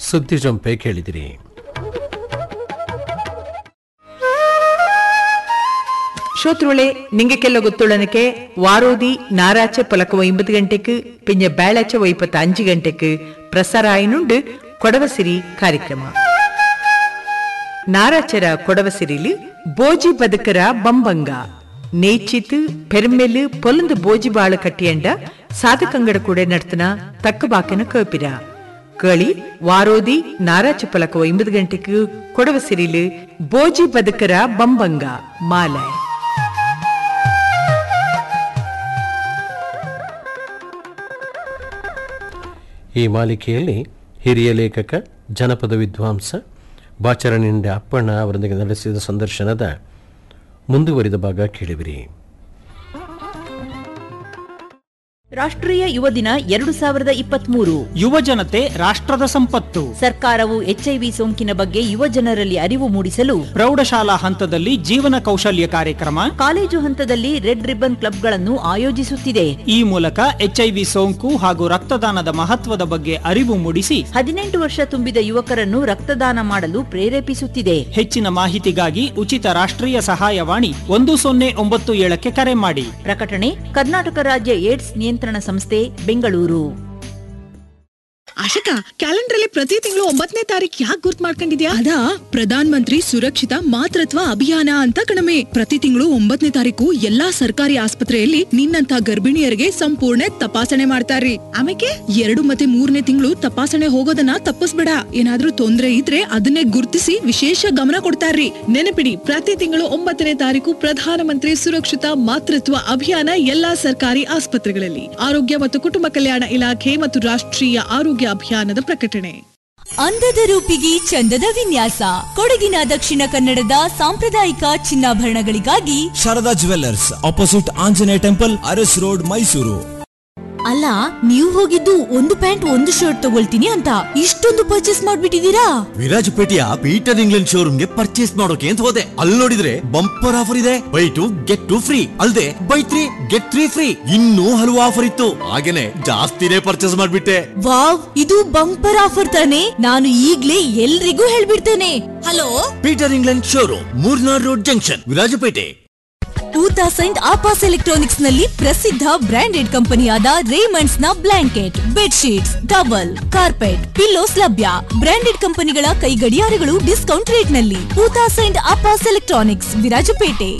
ಸುದ್ದಿ ಜಂಪೆ ಕೇಳಿದಿರಿ ഷോത്രുളെ നിങ്ങൾക്കെല്ലാം ഗൊത്തുള്ളനക്ക് വാരോതി ഞായറാഴ്ച പുലക്ക ഒമ്പത് ഗಂಟೆക്ക് പിന്നെ വ്യാഴാഴ്ച വൈപ്പത്ത് അഞ്ച് ഗಂಟೆക്ക് പ്രസാരായനുണ്ട് കൊടവസിരി ಕಾರ್ಯಕ್ರಮ ನಾರಾಚರ ಕೊಡವಸಿರಿಲು ಬೋಜಿ ಬದುಕರ ಬಂಬಂಗ ನೇಚಿತ್ ಪೆರ್ಮೆಲು ಪೊಲಂದು ಬೋಜಿ ಬಾಳ ಕಟ್ಟಿಯಂಡ ಸಾಧಕಂಗಡ ಕೂಡ ನಡ್ತನ ತಕ್ಕಬಾಕಿನ ಕೇಪಿರ ಕೇಳಿ ವಾರೋದಿ ನಾರಾಚ ಪಲಕ ಒಂಬತ್ತು ಗಂಟೆಗೆ ಕೊಡವಸಿರಿಲು ಬೋಜಿ ಬದುಕರ ಬಂಬಂಗ ಮಾಲಾಯ್ ಈ ಮಾಲಿಕೆಯಲ್ಲಿ ಹಿರಿಯ ಲೇಖಕ ಜನಪದ ವಿದ್ವಾಂಸ ಬಾಚರಣಿಂಡ ಅಪ್ಪಣ್ಣ ಅವರೊಂದಿಗೆ ನಡೆಸಿದ ಸಂದರ್ಶನದ ಮುಂದುವರಿದ ಭಾಗ ಕೇಳಿವಿರಿ ರಾಷ್ಟ್ರೀಯ ಯುವ ದಿನ ಎರಡು ಸಾವಿರದ ಇಪ್ಪತ್ಮೂರು ಯುವ ಜನತೆ ರಾಷ್ಟ್ರದ ಸಂಪತ್ತು ಸರ್ಕಾರವು ಎಚ್ಐವಿ ಸೋಂಕಿನ ಬಗ್ಗೆ ಯುವ ಜನರಲ್ಲಿ ಅರಿವು ಮೂಡಿಸಲು ಪ್ರೌಢಶಾಲಾ ಹಂತದಲ್ಲಿ ಜೀವನ ಕೌಶಲ್ಯ ಕಾರ್ಯಕ್ರಮ ಕಾಲೇಜು ಹಂತದಲ್ಲಿ ರೆಡ್ ರಿಬ್ಬನ್ ಕ್ಲಬ್ಗಳನ್ನು ಆಯೋಜಿಸುತ್ತಿದೆ ಈ ಮೂಲಕ ಎಚ್ಐವಿ ಸೋಂಕು ಹಾಗೂ ರಕ್ತದಾನದ ಮಹತ್ವದ ಬಗ್ಗೆ ಅರಿವು ಮೂಡಿಸಿ ಹದಿನೆಂಟು ವರ್ಷ ತುಂಬಿದ ಯುವಕರನ್ನು ರಕ್ತದಾನ ಮಾಡಲು ಪ್ರೇರೇಪಿಸುತ್ತಿದೆ ಹೆಚ್ಚಿನ ಮಾಹಿತಿಗಾಗಿ ಉಚಿತ ರಾಷ್ಟ್ರೀಯ ಸಹಾಯವಾಣಿ ಒಂದು ಸೊನ್ನೆ ಒಂಬತ್ತು ಏಳಕ್ಕೆ ಕರೆ ಮಾಡಿ ಪ್ರಕಟಣೆ ಕರ್ನಾಟಕ ರಾಜ್ಯ ಏಡ್ಸ್ ನಿಯಂತ್ರಣ ಸಂಸ್ಥೆ ಬೆಂಗಳೂರು ಆಶಿಕಾ ಕ್ಯಾಲೆಂಡರ್ ಅಲ್ಲಿ ಪ್ರತಿ ತಿಂಗಳು ಒಂಬತ್ತನೇ ತಾರೀಕು ಯಾಕೆ ಗುರ್ತ್ ಮಾಡ್ಕೊಂಡಿದ್ಯಾ ಅದಾ ಪ್ರಧಾನ್ ಮಂತ್ರಿ ಸುರಕ್ಷಿತ ಮಾತೃತ್ವ ಅಭಿಯಾನ ಅಂತ ಕಣಮೆ ಪ್ರತಿ ತಿಂಗಳು ಒಂಬತ್ತನೇ ತಾರೀಕು ಎಲ್ಲಾ ಸರ್ಕಾರಿ ಆಸ್ಪತ್ರೆಯಲ್ಲಿ ನಿನ್ನಂತ ಗರ್ಭಿಣಿಯರಿಗೆ ಸಂಪೂರ್ಣ ತಪಾಸಣೆ ಮಾಡ್ತಾರ್ರಿ ಆಮೇಲೆ ಎರಡು ಮತ್ತೆ ಮೂರನೇ ತಿಂಗಳು ತಪಾಸಣೆ ಹೋಗೋದನ್ನ ತಪ್ಪಿಸ್ಬೇಡ ಏನಾದ್ರೂ ತೊಂದ್ರೆ ಇದ್ರೆ ಅದನ್ನೇ ಗುರ್ತಿಸಿ ವಿಶೇಷ ಗಮನ ಕೊಡ್ತಾರ್ರಿ ನೆನಪಿಡಿ ಪ್ರತಿ ತಿಂಗಳು ಒಂಬತ್ತನೇ ತಾರೀಕು ಪ್ರಧಾನ ಮಂತ್ರಿ ಸುರಕ್ಷಿತ ಮಾತೃತ್ವ ಅಭಿಯಾನ ಎಲ್ಲಾ ಸರ್ಕಾರಿ ಆಸ್ಪತ್ರೆಗಳಲ್ಲಿ ಆರೋಗ್ಯ ಮತ್ತು ಕುಟುಂಬ ಕಲ್ಯಾಣ ಇಲಾಖೆ ಮತ್ತು ರಾಷ್ಟ್ರೀಯ ಆರೋಗ್ಯ ಅಭಿಯಾನದ ಪ್ರಕಟಣೆ ಅಂದದ ರೂಪಿಗೆ ಚಂದದ ವಿನ್ಯಾಸ ಕೊಡಗಿನ ದಕ್ಷಿಣ ಕನ್ನಡದ ಸಾಂಪ್ರದಾಯಿಕ ಚಿನ್ನಾಭರಣಗಳಿಗಾಗಿ Sharada jewellers opposite Anjaneya temple Aras road Mysuru ಅಲ್ಲ ನೀವು ಹೋಗಿದ್ದು ಒಂದು ಪ್ಯಾಂಟ್ ಒಂದು ಶರ್ಟ್ ತಗೊಳ್ತೀನಿ ಅಂತ ಇಷ್ಟೊಂದು ಪರ್ಚೇಸ್ ಮಾಡ್ಬಿಟ್ಟಿದೀರಾ ವಿರಾಜಪೇಟೆಯ ಪೀಟರ್ ಇಂಗ್ಲೆಂಡ್ ಶೋರೂಮ್ಗೆ ಪರ್ಚೇಸ್ ಮಾಡೋಕೆ ಅಂತ ಹೋದೆ ಅಲ್ಲಿ ನೋಡಿದ್ರೆ ಬಂಪರ್ ಆಫರ್ ಇದೆ buy two get two free ಅಲ್ಲದೆ buy three get three free ಇನ್ನೂ ಹಲವು ಆಫರ್ ಇತ್ತು ಹಾಗೇನೆ ಜಾಸ್ತಿನೇ ಪರ್ಚೇಸ್ ಮಾಡ್ಬಿಟ್ಟೆ ವಾವ್ ಇದು ಬಂಪರ್ ಆಫರ್ ತಾನೆ ನಾನು ಈಗ್ಲೇ ಎಲ್ರಿಗೂ ಹೇಳ್ಬಿಡ್ತೇನೆ hello Peter England showroom Murnad road junction Virajpet ಊತಾ ಸೈಂಟ್ ಆಪಾಸ್ ಎಲೆಕ್ಟ್ರಾನಿಕ್ಸ್ ನಲ್ಲಿ ಪ್ರಸಿದ್ಧ ಬ್ರಾಂಡೆಡ್ ಕಂಪನಿಯಾದ ರೇಮಂಡ್ಸ್ ನ blanket bedsheets towel carpet pillows ಲಭ್ಯ ಬ್ರಾಂಡೆಡ್ ಕಂಪನಿಗಳ ಕೈ ಗಡಿಯಾರಗಳು ಡಿಸ್ಕೌಂಟ್ ರೇಟ್ ನಲ್ಲಿ ಊತಾ ಸೈಂಟ್ ಆಪಾಸ್ ಎಲೆಕ್ಟ್ರಾನಿಕ್ಸ್ ವಿರಾಜಪೇಟೆ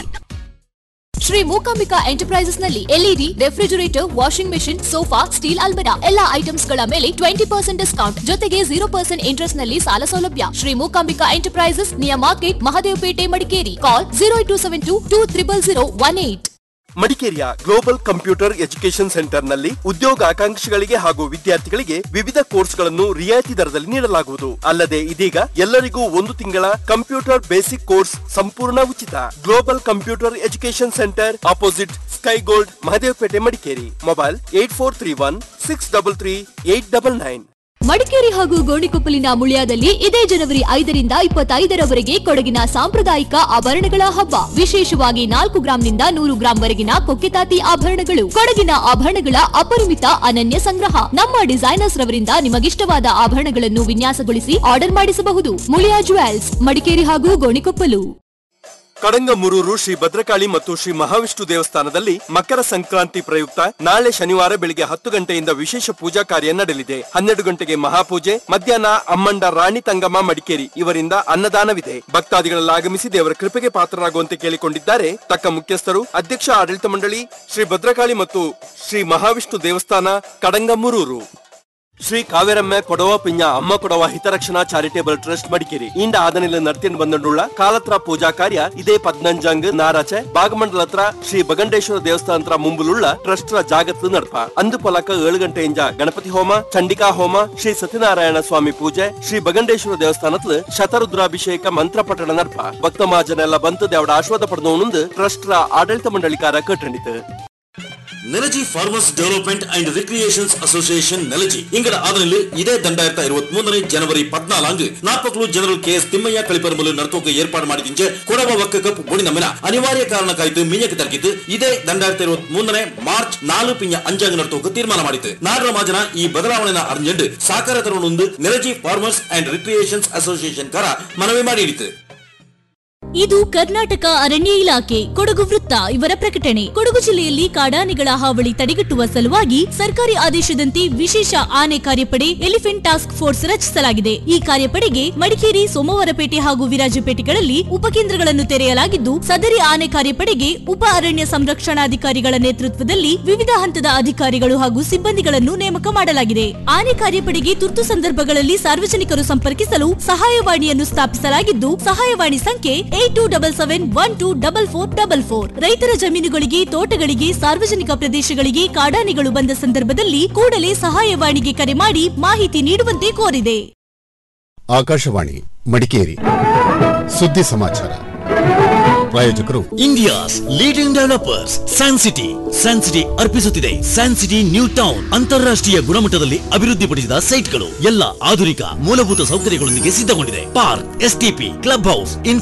ಶ್ರೀ ಮೂಕಾಂಬಿಕಾ ಎಂಟರ್ಪ್ರೈಸಸ್ ನಲ್ಲಿ LED refrigerator washing machine sofa steel ಅಲ್ಮೆರಾ ಎಲ್ಲಾ ಐಟಮ್ಸ್ ಗಳ ಮೇಲೆ ಟ್ವೆಂಟಿ ಪರ್ಸೆಂಟ್ ಡಿಸ್ಕೌಂಟ್ ಜೊತೆಗೆ ಜೀರೋ ಪರ್ಸೆಂಟ್ ಇಂಟ್ರೆಸ್ಟ್ ನಲ್ಲಿ ಸಾಲ ಸೌಲಭ್ಯ Shri Mookambika enterprises near market Mahadevpet Madikeri call zero two seven two two triple zero one eight ಮಡಿಕೇರಿಯ ಗ್ಲೋಬಲ್ ಕಂಪ್ಯೂಟರ್ ಎಜುಕೇಶನ್ ಸೆಂಟರ್ನಲ್ಲಿ ಉದ್ಯೋಗಾಕಾಂಕ್ಷಿಗಳಿಗೆ ಹಾಗೂ ವಿದ್ಯಾರ್ಥಿಗಳಿಗೆ ವಿವಿಧ ಕೋರ್ಸ್ಗಳನ್ನು ರಿಯಾಯಿತಿ ದರದಲ್ಲಿ ನೀಡಲಾಗುವುದು ಅಲ್ಲದೆ ಇದೀಗ ಎಲ್ಲರಿಗೂ ಒಂದು ತಿಂಗಳ ಕಂಪ್ಯೂಟರ್ ಬೇಸಿಕ್ ಕೋರ್ಸ್ ಸಂಪೂರ್ಣ ಉಚಿತ global computer education centre opposite sky gold Mahadevpet Madikeri mobile eight four three one six double three eight double nine Madikeri ಹಾಗೂ ಗೋಣಿಕೊಪ್ಪಲಿನ ಮುಳಿಯಾದಲ್ಲಿ ಇದೇ ಜನವರಿ ಐದರಿಂದ ಇಪ್ಪತ್ತೈದರವರೆಗೆ ಕೊಡಗಿನ ಸಾಂಪ್ರದಾಯಿಕ ಆಭರಣಗಳ ಹಬ್ಬ ವಿಶೇಷವಾಗಿ ನಾಲ್ಕು ಗ್ರಾಂನಿಂದ ನೂರು ಗ್ರಾಂ ವರೆಗಿನ ಕೊಕ್ಕಿತಾತಿ ಆಭರಣಗಳು ಕೊಡಗಿನ ಆಭರಣಗಳ ಅಪರಿಮಿತ ಅನನ್ಯ ಸಂಗ್ರಹ ನಮ್ಮ ಡಿಸೈನರ್ಸ್ ರವರಿಂದ ನಿಮಗಿಷ್ಟವಾದ ಆಭರಣಗಳನ್ನು ವಿನ್ಯಾಸಗೊಳಿಸಿ ಆರ್ಡರ್ ಮಾಡಿಸಬಹುದು ಮುಳಿಯಾ ಜುವೆಲ್ಸ್ ಮಡಿಕೇರಿ ಹಾಗೂ ಗೋಣಿಕೊಪ್ಪಲು ಕಡಂಗಮುರೂರು ಶ್ರೀ ಭದ್ರಕಾಳಿ ಮತ್ತು ಶ್ರೀ ಮಹಾವಿಷ್ಣು ದೇವಸ್ಥಾನದಲ್ಲಿ ಮಕರ ಸಂಕ್ರಾಂತಿ ಪ್ರಯುಕ್ತ ನಾಳೆ ಶನಿವಾರ ಬೆಳಿಗ್ಗೆ ಹತ್ತು ಗಂಟೆಯಿಂದ ವಿಶೇಷ ಪೂಜಾ ಕಾರ್ಯ ನಡೆಯಲಿದೆ ಹನ್ನೆರಡು ಗಂಟೆಗೆ ಮಹಾಪೂಜೆ ಮಧ್ಯಾಹ್ನ ಅಮ್ಮಂಡ ರಾಣಿ ತಂಗಮ್ಮ ಮಡಿಕೇರಿ ಇವರಿಂದ ಅನ್ನದಾನವಿದೆ ಭಕ್ತಾದಿಗಳೆಲ್ಲ ಆಗಮಿಸಿ ದೇವರ ಕೃಪೆಗೆ ಪಾತ್ರರಾಗುವಂತೆ ಕೇಳಿಕೊಂಡಿದ್ದಾರೆ ತಕ್ಕ ಮುಖ್ಯಸ್ಥರು ಅಧ್ಯಕ್ಷ ಆಡಳಿತ ಮಂಡಳಿ ಶ್ರೀ ಭದ್ರಕಾಳಿ ಮತ್ತು ಶ್ರೀ ಮಹಾವಿಷ್ಣು ದೇವಸ್ಥಾನ ಕಡಂಗಮುರೂರು ಶ್ರೀ ಕಾವೇರಮ್ಮ ಕೊಡವ ಪಿಂಜ ಅಮ್ಮ ಕೊಡವ ಹಿತರಕ್ಷಣಾ ಚಾರಿಟೇಬಲ್ ಟ್ರಸ್ಟ್ ಮಡಿಕೇರಿ ಇಂಡ ಆದನಿಲ ನರ್ತಿಯನ್ನು ಬಂದುಳ್ಳ ಕಾಲತ್ರ ಪೂಜಾ ಕಾರ್ಯ ಇದೇ ಪದ್ನಂಜಂಗ್ ನಾರಾಚೆ ಭಾಗಮಂಡಲ ಹತ್ರ ಶ್ರೀ ಬಗಂಡೇಶ್ವರ ದೇವಸ್ಥಾನ ಹತ್ರ ಮುಂಬುಲುಳ್ಳ ಟ್ರಸ್ಟ್ ರ ಜಾಗತ್ತು ನಡ್ಪ ಅಂದು ಪೊಲಕ ಏಳು ಗಂಟೆಯಿಂದ ಗಣಪತಿ ಹೋಮ ಚಂಡಿಕಾ ಹೋಮ ಶ್ರೀ ಸತ್ಯನಾರಾಯಣ ಸ್ವಾಮಿ ಪೂಜೆ ಶ್ರೀ ಬಗಂಡೇಶ್ವರ ದೇವಸ್ಥಾನತ್ಲು ಶತರುದ್ರಾಭಿಷೇಕ ಮಂತ್ರ ಪಠಣ ನಡ್ಪ ಭಕ್ತ ಮಹಾಜನ ಎಲ್ಲ ಬಂತು ದೇವಡ ಆಶ್ವಾದ ಪಡೆದವನುಂದು ಟ್ರಸ್ಟ್ ರ ಆಡಳಿತ ಮಂಡಳಿಕಾರ ಕಟ್ಟಣಿತು Nelaji farmers development and recreations association Nelaji ಇಂಗಡ ಆದರಲ್ಲಿ ಇದೇ ದಂಡಾಯಿರತ ಇರುವತ್ ಮೂರನೇ ಜನವರಿ ಪದ್ನಾಲ್ಕು ನಾಲ್ಕು ಜನರಲ್ ಕೆ ಎಸ್ ತಿಮ್ಮಯ್ಯ ಕಳಿಪರ್ಮಲು ನರ್ತೋಕೆ ಏರ್ಪಾಡು ಮಾಡಿದಿಂಚೆ ಕೊಡವ ಒಕ್ಕ ಕಪ್ ಬೋಡಿ ನಮ್ಮಿನ ಅನಿವಾರ್ಯ ಕಾರಣಕ್ಕಾಯ್ತು ಮಿಂಜಕ್ಕೆ ತರ್ಕಿತ್ತು ಇದೇ ದಂಡಾಯಿರತ ಇರುವತ್ ಮೂರನೇ ಮಾರ್ಚ್ ನಾಲ್ಕು ಪಿಂಜ ಅಂಜಾಂಗ ನರ್ತೋಕೆ ತೀರ್ಮಾನ ಮಾಡಿತು ನಾಡರ ಮಾಜನ ಈ ಬದಲಾವಣೆನ ಅರ್ಜೆಂಟ್ ಸಾಕಾರ ತರುಣೊಂದು Nelaji farmers and recreations association ಕರ ಮನವಿ ಮಾಡಿ ಹಿಡಿತು ಇದು ಕರ್ನಾಟಕ ಅರಣ್ಯ ಇಲಾಖೆ ಕೊಡಗು ವೃತ್ತ ಇವರ ಪ್ರಕಟಣೆ ಕೊಡಗು ಜಿಲ್ಲೆಯಲ್ಲಿ ಕಾಡಾನೆಗಳ ಹಾವಳಿ ತಡೆಗಟ್ಟುವ ಸಲುವಾಗಿ ಸರ್ಕಾರಿ ಆದೇಶದಂತೆ ವಿಶೇಷ ಆನೆ ಕಾರ್ಯಪಡೆ ಎಲಿಫೆಂಟ್ ಟಾಸ್ಕ್ ಫೋರ್ಸ್ ರಚಿಸಲಾಗಿದೆ ಈ ಕಾರ್ಯಪಡೆಗೆ ಮಡಿಕೇರಿ ಸೋಮವಾರಪೇಟೆ ಹಾಗೂ ವಿರಾಜಪೇಟೆಗಳಲ್ಲಿ ಉಪಕೇಂದ್ರಗಳನ್ನು ತೆರೆಯಲಾಗಿದ್ದು ಸದರಿ ಆನೆ ಕಾರ್ಯಪಡೆಗೆ ಉಪ ಅರಣ್ಯ ಸಂರಕ್ಷಣಾಧಿಕಾರಿಗಳ ನೇತೃತ್ವದಲ್ಲಿ ವಿವಿಧ ಹಂತದ ಅಧಿಕಾರಿಗಳು ಹಾಗೂ ಸಿಬ್ಬಂದಿಗಳನ್ನು ನೇಮಕ ಮಾಡಲಾಗಿದೆ ಆನೆ ಕಾರ್ಯಪಡೆಗೆ ತುರ್ತು ಸಂದರ್ಭಗಳಲ್ಲಿ ಸಾರ್ವಜನಿಕರು ಸಂಪರ್ಕಿಸಲು ಸಹಾಯವಾಣಿಯನ್ನು ಸ್ಥಾಪಿಸಲಾಗಿದ್ದು ಸಹಾಯವಾಣಿ ಸಂಖ್ಯೆ eight two double seven one two double four double four ರೈತರ ಜಮೀನುಗಳಿಗೆ ತೋಟಗಳಿಗೆ ಸಾರ್ವಜನಿಕ ಪ್ರದೇಶಗಳಿಗೆ ಕಾಡಾನೆಗಳು ಬಂದ ಸಂದರ್ಭದಲ್ಲಿ ಕೂಡಲೇ ಸಹಾಯವಾಣಿಗೆ ಕರೆ ಮಾಡಿ ಮಾಹಿತಿ ನೀಡುವಂತೆ ಕೋರಿದೆ ಆಕಾಶವಾಣಿ ಮಡಿಕೇರಿ ಸುದ್ದಿ ಸಮಾಚಾರ ಪ್ರಾಯೋಜಕರು India's leading developers san city san city ಅರ್ಪಿಸುತ್ತಿದೆ ಸ್ಯಾನ್ ಸಿಟಿ ನ್ಯೂ ಟೌನ್ ಅಂತಾರಾಷ್ಟ್ರೀಯ ಗುಣಮಟ್ಟದಲ್ಲಿ ಅಭಿವೃದ್ಧಿಪಡಿಸಿದ ಸೈಟ್ಗಳು ಎಲ್ಲ ಆಧುನಿಕ ಮೂಲಭೂತ ಸೌಕರ್ಯಗಳೊಂದಿಗೆ ಸಿದ್ಧಗೊಂಡಿದೆ ಪಾರ್ಕ್ ಎಸ್ಟಿಪಿ ಕ್ಲಬ್ ಹೌಸ್